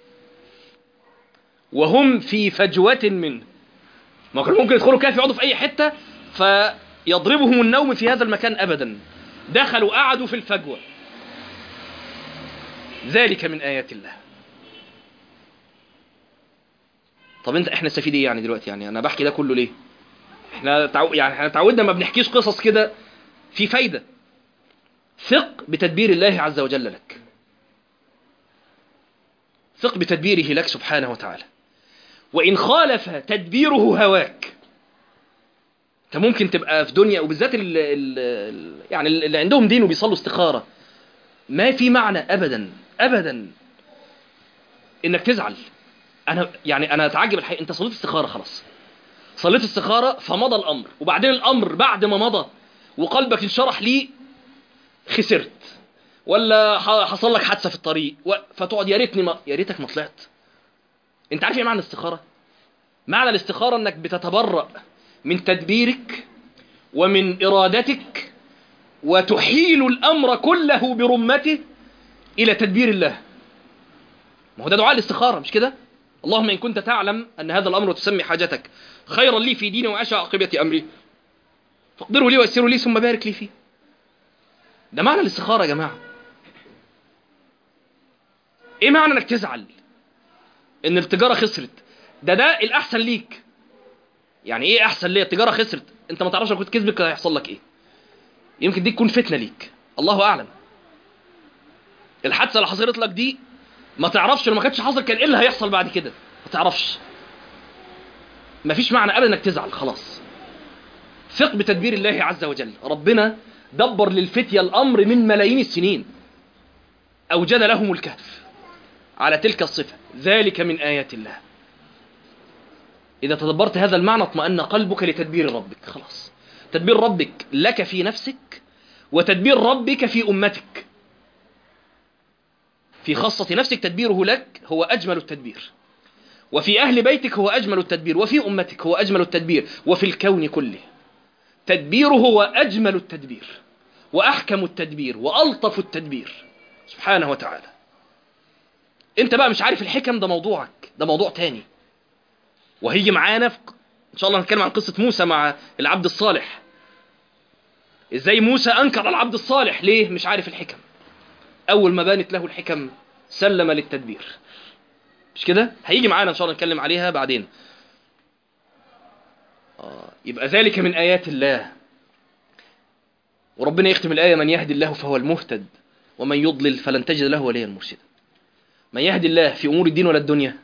وهم في فجوة منه ما كانوا ممكن يدخلوا كهف يقعدوا في أي حتة فيضربهم النوم في هذا المكان أبدا دخلوا قعدوا في الفجوة ذلك من آيات الله طب انت احنا نستفيد ايه يعني دلوقتي يعني انا بحكي ده كله ليه احنا تعو... يعني احنا تعودنا ما بنحكيش قصص كده في فايدة ثق بتدبير الله عز وجل لك ثق بتدبيره لك سبحانه وتعالى وإن خالف تدبيره هواك انت ممكن تبقى في دنيا وبالذات ال ال يعني اللي عندهم دين وبيصلوا استخارة ما في معنى أبدا أبدا إنك تزعل أنا يعني أنا أتعجب الحقيقة أنت صليت استخارة خلاص صليت استخارة فمضى الأمر وبعدين الأمر بعد ما مضى وقلبك انشرح ليه خسرت ولا حصل لك حادثة في الطريق فتقعد يا ريتني ما يا ريتك ما طلعت انت عارف ايه معنى الاستخارة معنى الاستخارة انك بتتبرأ من تدبيرك ومن ارادتك وتحيل الامر كله برمته الى تدبير الله ما هو ده دعاء الاستخارة مش كده اللهم ان كنت تعلم ان هذا الامر وتسمي حاجتك خيرا لي في ديني واشى عاقبة امري فاقدروا لي ويسروا لي ثم بارك لي فيه ده معنى الاستخارة يا جماعة ايه معنى انك تزعل ان التجارة خسرت ده ده الاحسن ليك يعني ايه احسن ليه التجارة خسرت انت ما تعرفش لو كنت كسبك هيحصل لك ايه يمكن دي تكون فتنة ليك الله اعلم الحادثة اللي حصلت لك دي ما تعرفش لو ما كانتش حصل كان ايه اللي هيحصل بعد كده ما تعرفش مفيش معنى ابدا انك تزعل خلاص ثق بتدبير الله عز وجل ربنا دبر للفتية الامر من ملايين السنين اوجد لهم الكهف على تلك الصفة ذلك من آيات الله إذا تدبرت هذا المعنى اطمأن قلبك لتدبير ربك خلاص تدبير ربك لك في نفسك وتدبير ربك في أمتك في خاصة نفسك تدبيره لك هو أجمل التدبير وفي أهل بيتك هو أجمل التدبير وفي أمتك هو أجمل التدبير وفي الكون كله تدبيره هو أجمل التدبير وأحكم التدبير وألطف التدبير سبحانه وتعالى انت بقى مش عارف الحكم ده موضوعك ده موضوع تاني وهيجي معانا في ان شاء الله هنتكلم عن قصة موسى مع العبد الصالح ازاي موسى انكر العبد الصالح ليه مش عارف الحكم اول ما بانت له الحكم سلم للتدبير مش كده هيجي معانا ان شاء الله نتكلم عليها بعدين آه يبقى ذلك من ايات الله وربنا يختم الايه من يهدي الله فهو المهتد ومن يضلل فلن تجد له وليا مرشدا من يهدي الله في امور الدين ولا الدنيا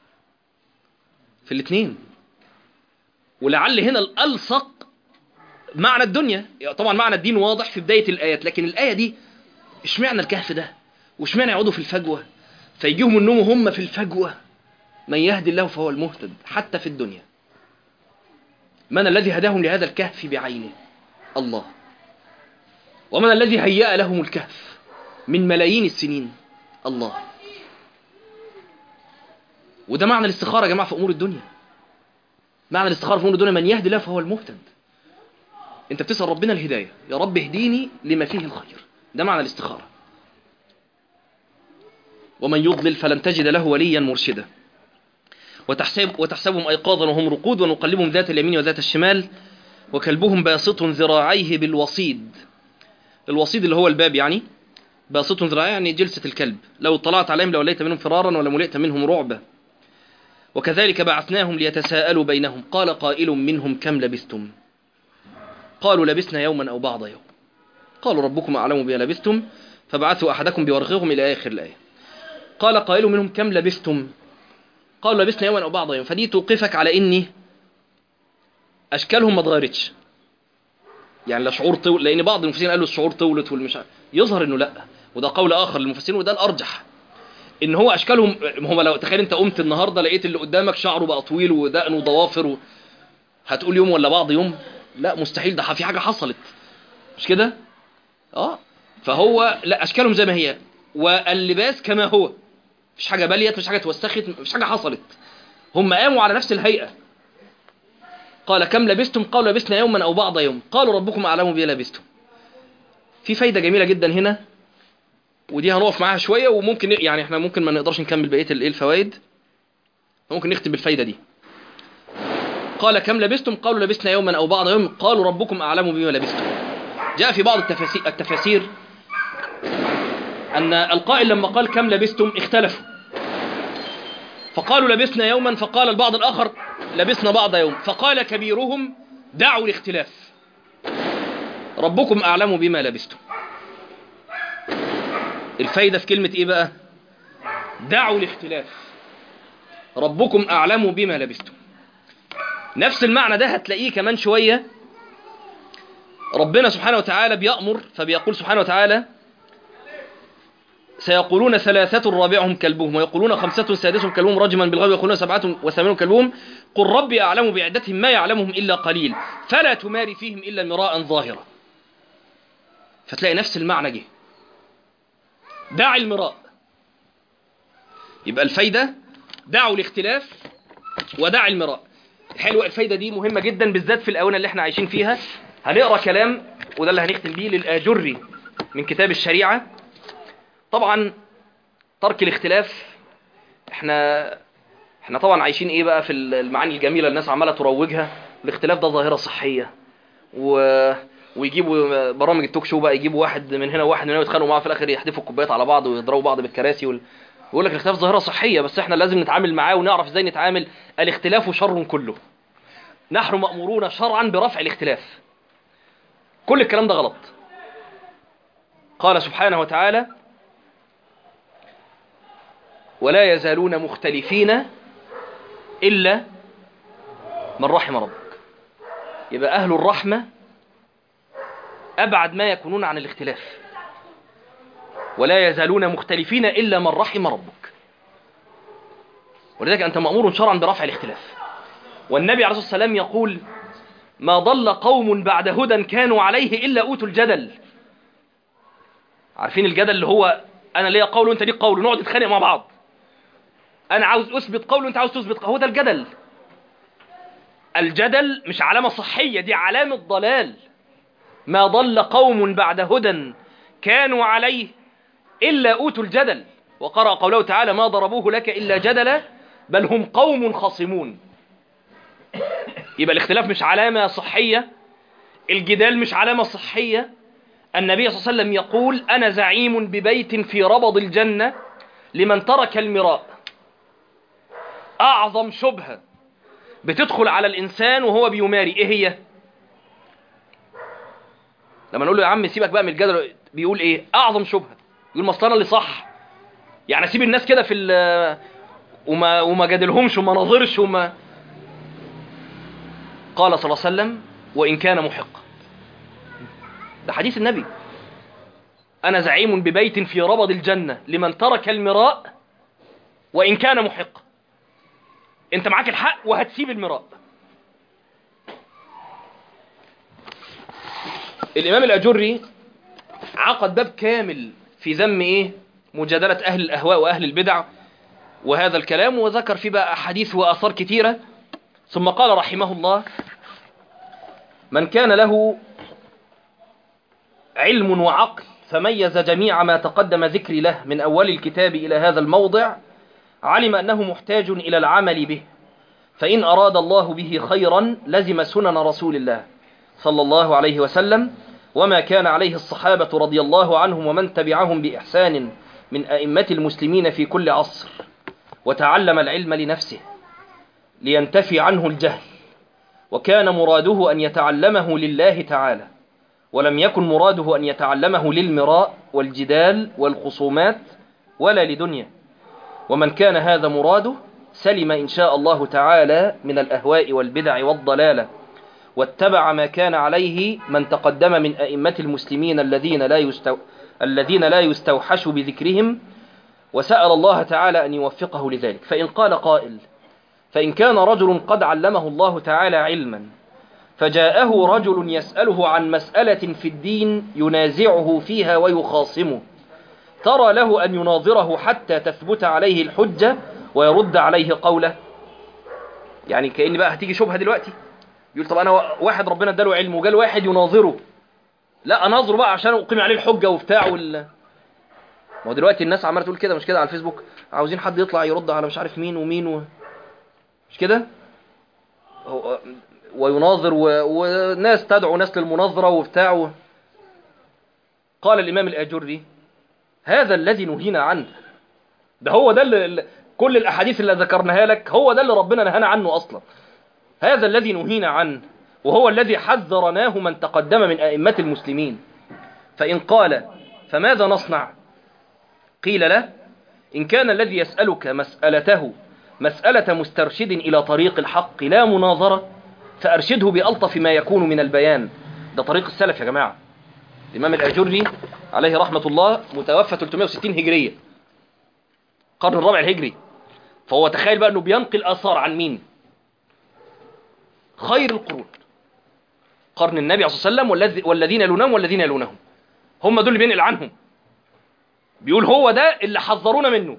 في الاثنين ولعل هنا الالصق معنى الدنيا طبعا معنى الدين واضح في بدايه الايات لكن الايه دي اشمعنى الكهف ده واشمعنى يقعدوا في الفجوه فيجيهم النوم هم في الفجوه من يهدي الله فهو المهتد حتى في الدنيا من الذي هداهم لهذا الكهف بعينه الله ومن الذي هيأ لهم الكهف من ملايين السنين الله وده معنى الاستخارة يا جماعة في أمور الدنيا معنى الاستخارة في أمور الدنيا من يهدي الله فهو المهتد أنت بتسأل ربنا الهداية يا رب اهديني لما فيه الخير ده معنى الاستخارة ومن يضلل فلن تجد له وليا مرشدا وتحسب وتحسبهم أيقاظا وهم رقود ونقلبهم ذات اليمين وذات الشمال وكلبهم باسط ذراعيه بالوصيد الوصيد اللي هو الباب يعني باسط ذراعيه يعني جلسة الكلب لو اطلعت عليهم لوليت منهم فرارا ولملئت منهم رعبا وكذلك بعثناهم ليتساءلوا بينهم قال قائل منهم كم لبثتم قالوا لبثنا يوما أو بعض يوم قالوا ربكم أعلم بما لبثتم فبعثوا أحدكم بورقكم إلى آخر الآية قال قائل منهم كم لبثتم قالوا لبثنا يوما أو بعض يوم فدي توقفك على إني أشكالهم ما اتغيرتش يعني لا شعور طول لأن بعض المفسرين قالوا الشعور طولت والمش يظهر إنه لا وده قول آخر للمفسرين وده الأرجح ان هو اشكالهم هم لو تخيل انت قمت النهارده لقيت اللي قدامك شعره بقى طويل ودقنه وضوافر و... هتقول يوم ولا بعض يوم لا مستحيل ده في حاجه حصلت مش كده اه فهو لا اشكالهم زي ما هي واللباس كما هو مفيش حاجه بليت مفيش حاجه اتوسخت مفيش حاجه حصلت هم قاموا على نفس الهيئه قال كم لبستم قالوا لبسنا يوما او بعض يوم قالوا ربكم اعلم بما لبستم في فايده جميله جدا هنا ودي هنقف معاها شوية وممكن يعني احنا ممكن ما نقدرش نكمل بقية الايه الفوائد ممكن نختم بالفايدة دي قال كم لبستم قالوا لبسنا يوما أو بعض يوم قالوا ربكم أعلم بما لبستم جاء في بعض التفاسير, التفاسير أن القائل لما قال كم لبستم اختلفوا فقالوا لبسنا يوما فقال البعض الآخر لبسنا بعض يوم فقال كبيرهم دعوا الاختلاف ربكم أعلم بما لبستم الفايدة في كلمة ايه بقى دعوا الاختلاف ربكم اعلم بما لبستم نفس المعنى ده هتلاقيه كمان شوية ربنا سبحانه وتعالى بيأمر فبيقول سبحانه وتعالى سيقولون ثلاثة رابعهم كلبهم ويقولون خمسة سادسهم كلبهم رجما بالغيب ويقولون سبعة وثمانهم كلبهم قل ربي أعلم بعدتهم ما يعلمهم إلا قليل فلا تماري فيهم إلا مراء ظاهرا فتلاقي نفس المعنى جه دع المراء يبقى الفايدة دعوا الاختلاف ودع المراء حلوة الفايدة دي مهمة جدا بالذات في الآونة اللي احنا عايشين فيها هنقرأ كلام وده اللي هنختم بيه للآجري من كتاب الشريعة طبعا ترك الاختلاف احنا احنا طبعا عايشين ايه بقى في المعاني الجميلة الناس عمالة تروجها الاختلاف ده ظاهرة صحية و ويجيبوا برامج التوك شو بقى يجيبوا واحد من هنا وواحد من هنا ويتخانقوا معاه في الاخر يحدفوا الكوبايات على بعض ويضربوا بعض بالكراسي وال... ويقول لك الاختلاف ظاهره صحيه بس احنا لازم نتعامل معاه ونعرف ازاي نتعامل الاختلاف شر كله نحن مامورون شرعا برفع الاختلاف كل الكلام ده غلط قال سبحانه وتعالى ولا يزالون مختلفين إلا من رحم ربك يبقى أهل الرحمة أبعد ما يكونون عن الاختلاف ولا يزالون مختلفين إلا من رحم ربك ولذلك أنت مأمور شرعا برفع الاختلاف والنبي عليه الصلاة والسلام يقول ما ضل قوم بعد هدى كانوا عليه إلا أوتوا الجدل عارفين الجدل اللي هو أنا ليا قول وأنت ليك قول ونقعد نتخانق مع بعض أنا عاوز أثبت قول وأنت عاوز تثبت قول هو ده الجدل الجدل مش علامة صحية دي علامة ضلال ما ضل قوم بعد هدى كانوا عليه إلا أوتوا الجدل وقرأ قوله تعالى ما ضربوه لك إلا جدلا بل هم قوم خصمون يبقى الاختلاف مش علامة صحية الجدال مش علامة صحية النبي صلى الله عليه وسلم يقول أنا زعيم ببيت في ربض الجنة لمن ترك المراء أعظم شبهة بتدخل على الإنسان وهو بيماري إيه هي لما نقول له يا عم سيبك بقى من الجدل بيقول إيه أعظم شبهة يقول مصلنا اللي صح يعني اسيب الناس كده في ال وما وما جادلهمش وما ناظرش وما قال صلى الله عليه وسلم وإن كان محقا ده حديث النبي أنا زعيم ببيت في ربض الجنة لمن ترك المراء وإن كان محقا أنت معاك الحق وهتسيب المراء الإمام الأجري عقد باب كامل في ذم إيه مجادلة أهل الأهواء وأهل البدع وهذا الكلام وذكر فيه بقى أحاديث وآثار كثيرة ثم قال رحمه الله من كان له علم وعقل فميز جميع ما تقدم ذكري له من أول الكتاب إلى هذا الموضع علم أنه محتاج إلى العمل به فإن أراد الله به خيرا لزم سنن رسول الله صلى الله عليه وسلم وما كان عليه الصحابة رضي الله عنهم ومن تبعهم بإحسان من أئمة المسلمين في كل عصر وتعلم العلم لنفسه لينتفي عنه الجهل وكان مراده أن يتعلمه لله تعالى ولم يكن مراده أن يتعلمه للمراء والجدال والخصومات ولا لدنيا ومن كان هذا مراده سلم إن شاء الله تعالى من الأهواء والبدع والضلالة واتبع ما كان عليه من تقدم من أئمة المسلمين الذين لا يستو... الذين لا يستوحش بذكرهم وسأل الله تعالى أن يوفقه لذلك فإن قال قائل فإن كان رجل قد علمه الله تعالى علما فجاءه رجل يسأله عن مسألة في الدين ينازعه فيها ويخاصمه ترى له أن يناظره حتى تثبت عليه الحجة ويرد عليه قوله يعني كأن بقى هتيجي شبهة دلوقتي يقول طب أنا واحد ربنا اداله علم وقال واحد يناظره لا أناظره بقى عشان أقيم عليه الحجة وبتاع وال... ما هو دلوقتي الناس عمالة تقول كده مش كده على الفيسبوك عاوزين حد يطلع يرد على مش عارف مين ومين و... مش كده هو ويناظر و... وناس تدعو ناس للمناظرة وبتاع و... قال الإمام الأجري هذا الذي نهينا عنه ده هو ده اللي كل الأحاديث اللي ذكرناها لك هو ده اللي ربنا نهانا عنه أصلا هذا الذي نهينا عنه وهو الذي حذرناه من تقدم من أئمة المسلمين فإن قال فماذا نصنع قيل له إن كان الذي يسألك مسألته مسألة مسترشد إلى طريق الحق لا مناظرة فأرشده بألطف ما يكون من البيان ده طريق السلف يا جماعة الإمام الأجري عليه رحمة الله متوفى 360 هجرية القرن الرابع الهجري فهو تخيل بقى أنه بينقل آثار عن مين خير القرون قرن النبي صلى الله عليه وسلم والذين يلونهم والذين يلونهم هم دول اللي بينقل عنهم بيقول هو ده اللي حذرونا منه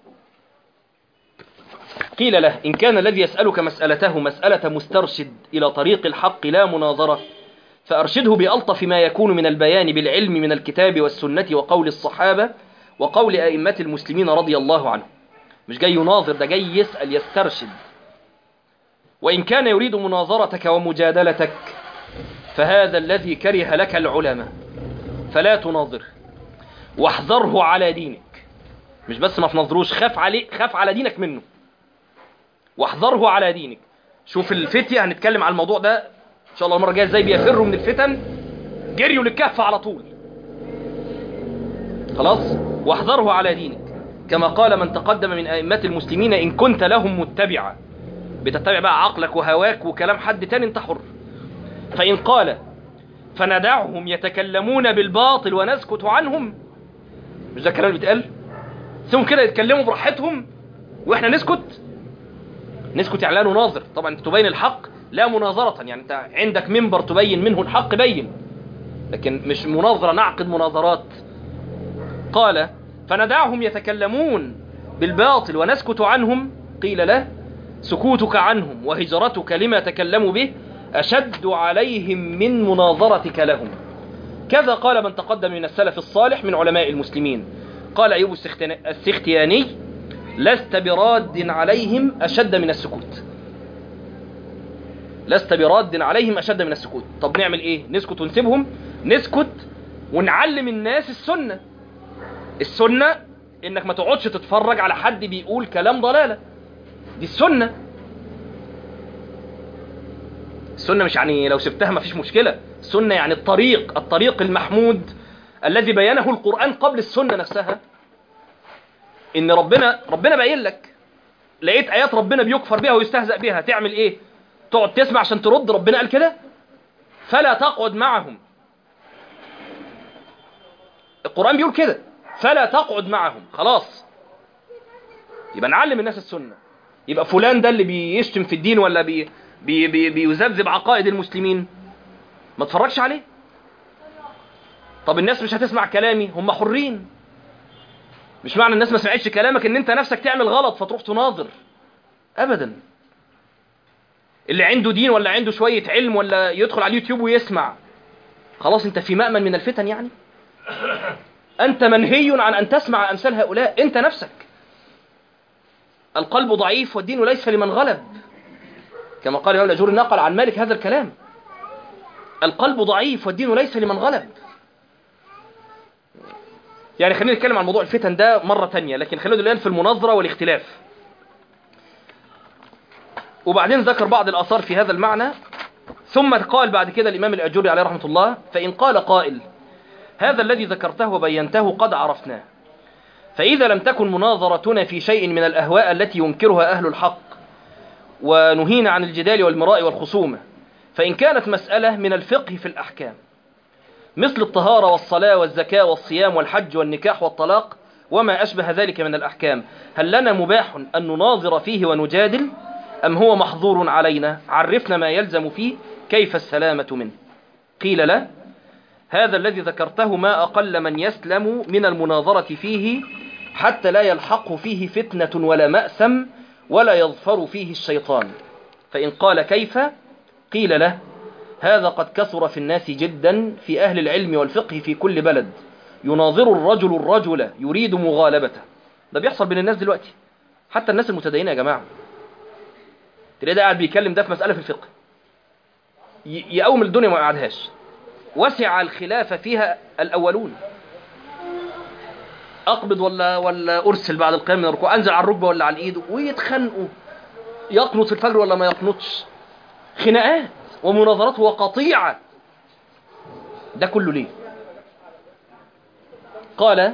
قيل له إن كان الذي يسألك مسألته مسألة مسترشد إلى طريق الحق لا مناظرة فأرشده بألطف ما يكون من البيان بالعلم من الكتاب والسنة وقول الصحابة وقول أئمة المسلمين رضي الله عنهم مش جاي يناظر ده جاي يسأل يسترشد وإن كان يريد مناظرتك ومجادلتك فهذا الذي كره لك العلماء فلا تناظر واحذره على دينك مش بس ما تنظروش خاف عليه خاف على دينك منه واحذره على دينك شوف الفتية هنتكلم على الموضوع ده ان شاء الله المره الجايه ازاي بيفروا من الفتن جريوا للكهف على طول خلاص واحذره على دينك كما قال من تقدم من ائمه المسلمين ان كنت لهم متبعا بتتبع بقى عقلك وهواك وكلام حد تاني انت حر فإن قال فندعهم يتكلمون بالباطل ونسكت عنهم مش ده الكلام اللي بيتقال سيبهم كده يتكلموا براحتهم واحنا نسكت نسكت يعني لا نناظر طبعا انت تبين الحق لا مناظرة يعني انت عندك منبر تبين منه الحق بين لكن مش مناظرة نعقد مناظرات قال فندعهم يتكلمون بالباطل ونسكت عنهم قيل له سكوتك عنهم وهجرتك لما تكلموا به أشد عليهم من مناظرتك لهم كذا قال من تقدم من السلف الصالح من علماء المسلمين قال أيوب السختن- السختياني لست براد عليهم أشد من السكوت لست براد عليهم أشد من السكوت طب نعمل إيه نسكت ونسيبهم نسكت ونعلم الناس السنة السنة إنك ما تقعدش تتفرج على حد بيقول كلام ضلالة دي السنة السنة مش يعني لو سبتها ما فيش مشكلة السنة يعني الطريق الطريق المحمود الذي بينه القرآن قبل السنة نفسها ان ربنا ربنا باين لك لقيت ايات ربنا بيكفر بها ويستهزأ بها تعمل ايه تقعد تسمع عشان ترد ربنا قال كده فلا تقعد معهم القرآن بيقول كده فلا تقعد معهم خلاص يبقى نعلم الناس السنة يبقى فلان ده اللي بيشتم في الدين ولا بي بي بي بيذبذب عقائد المسلمين ما تفرجش عليه طب الناس مش هتسمع كلامي هم حرين مش معنى الناس ما سمعتش كلامك ان انت نفسك تعمل غلط فتروح تناظر ابدا اللي عنده دين ولا عنده شوية علم ولا يدخل على اليوتيوب ويسمع خلاص انت في مأمن من الفتن يعني انت منهي عن ان تسمع امثال هؤلاء انت نفسك القلب ضعيف والدين ليس لمن غلب كما قال الإمام الأجوري نقل عن مالك هذا الكلام القلب ضعيف والدين ليس لمن غلب يعني خلينا نتكلم عن موضوع الفتن ده مرة تانية لكن خلينا الآن في المناظرة والاختلاف وبعدين ذكر بعض الآثار في هذا المعنى ثم قال بعد كده الإمام الأجوري عليه رحمة الله فإن قال قائل هذا الذي ذكرته وبينته قد عرفناه فإذا لم تكن مناظرتنا في شيء من الأهواء التي ينكرها أهل الحق ونهينا عن الجدال والمراء والخصومة فإن كانت مسألة من الفقه في الأحكام مثل الطهارة والصلاة والزكاة والصيام والحج والنكاح والطلاق وما أشبه ذلك من الأحكام هل لنا مباح أن نناظر فيه ونجادل أم هو محظور علينا عرفنا ما يلزم فيه كيف السلامة منه قيل لا هذا الذي ذكرته ما أقل من يسلم من المناظرة فيه حتى لا يلحقه فيه فتنة ولا مأثم ولا يظفر فيه الشيطان فإن قال كيف قيل له هذا قد كثر في الناس جدا في أهل العلم والفقه في كل بلد يناظر الرجل الرجل يريد مغالبته ده بيحصل بين الناس دلوقتي حتى الناس المتدينة يا جماعة تلاقي ده قاعد بيتكلم ده في مسألة في الفقه ي- يقوم الدنيا ما يقعدهاش وسع الخلاف فيها الأولون أقبض ولا ولا أرسل بعد القيام من الركوع أنزل على الركبة ولا على الإيد ويتخانقوا يقنط في الفجر ولا ما يقنطش خناقات ومناظرات وقطيعة ده كله ليه قال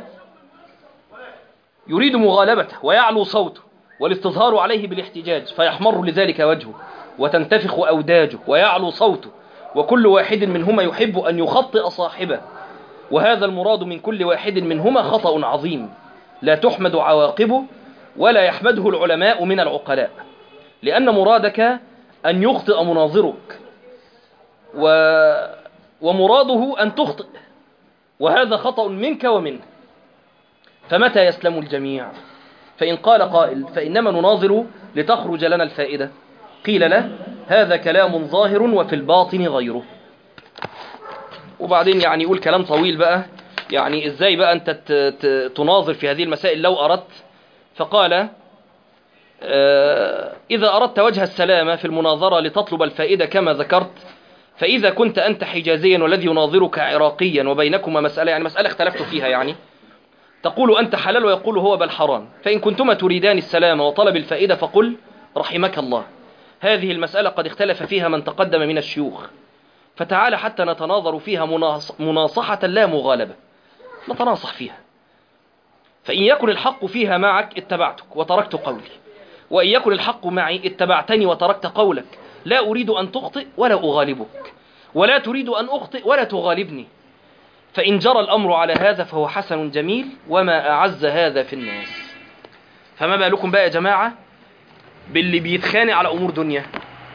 يريد مغالبته ويعلو صوته والاستظهار عليه بالاحتجاج فيحمر لذلك وجهه وتنتفخ أوداجه ويعلو صوته وكل واحد منهما يحب أن يخطئ صاحبه وهذا المراد من كل واحد منهما خطأ عظيم لا تحمد عواقبه ولا يحمده العلماء من العقلاء لأن مرادك أن يخطئ مناظرك و... ومراده أن تخطئ وهذا خطأ منك ومنه فمتى يسلم الجميع فإن قال قائل فإنما نناظر لتخرج لنا الفائدة قيل له هذا كلام ظاهر وفي الباطن غيره وبعدين يعني يقول كلام طويل بقى يعني ازاي بقى انت ت- ت- تناظر في هذه المسائل لو اردت فقال آه، إذا أردت وجه السلامة في المناظرة لتطلب الفائدة كما ذكرت فإذا كنت أنت حجازيا والذي يناظرك عراقيا وبينكما مسألة يعني مسألة اختلفت فيها يعني تقول أنت حلال ويقول هو بل حرام فإن كنتما تريدان السلامة وطلب الفائدة فقل رحمك الله هذه المسألة قد اختلف فيها من تقدم من الشيوخ فتعال حتى نتناظر فيها مناص- مناصحة لا مغالبة نتناصح فيها فإن يكن الحق فيها معك اتبعتك وتركت قولي وإن يكن الحق معي اتبعتني وتركت قولك لا أريد أن تخطئ ولا أغالبك ولا تريد أن أخطئ ولا تغالبني فإن جرى الأمر على هذا فهو حسن جميل وما أعز هذا في الناس فما بالكم بقى يا جماعة باللي بيتخانق على أمور دنيا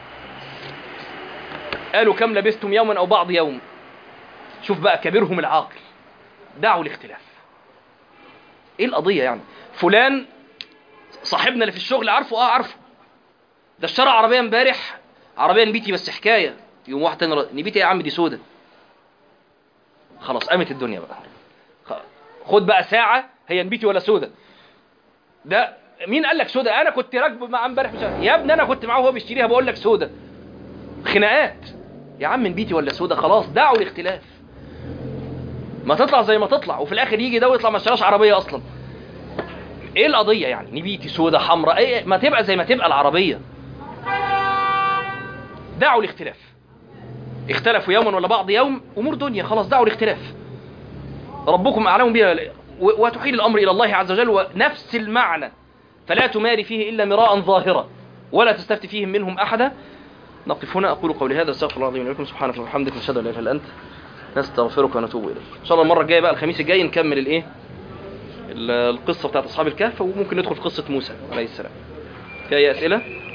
قالوا كم لبثتم يوما أو بعض يوم شوف بقى كبيرهم العاقل دعوا الاختلاف ايه القضية يعني فلان صاحبنا اللي في الشغل عارفه اه عارفه ده اشترى عربية امبارح عربية نبيتي بس حكاية يوم واحد تاني رد، نبيتي إيه يا عم دي سودة خلاص قامت الدنيا بقى خ- خد بقى ساعة هي نبيتي ولا سودة ده مين قال لك سودة انا كنت راكبه معاه امبارح مش عارف. يا ابني انا كنت معاه وهو بيشتريها بقول لك سودة خناقات يا عم نبيتي ولا سودة خلاص دعوا الاختلاف ما تطلع زي ما تطلع وفي الاخر يجي ده ويطلع ما اشتراش عربيه اصلا ايه القضيه يعني نبيتي سودة حمراء ايه ما تبقى زي ما تبقى العربيه دعوا الاختلاف اختلفوا يوما ولا بعض يوم امور دنيا خلاص دعوا الاختلاف ربكم اعلم بها و- وتحيل الامر الى الله عز وجل ونفس المعنى فلا تماري فيه الا مراء ظاهرا ولا تستفت فيهم منهم احدا نقف هنا اقول قولي هذا استغفر الله العظيم لكم سبحانك وبحمدك نشهد ان لا اله الا انت نستغفرك ونتوب اليك ان شاء الله المره الجايه بقى الخميس الجاي نكمل الايه ال- القصه بتاعت اصحاب الكهف وممكن ندخل في قصه موسى عليه السلام في اي اسئله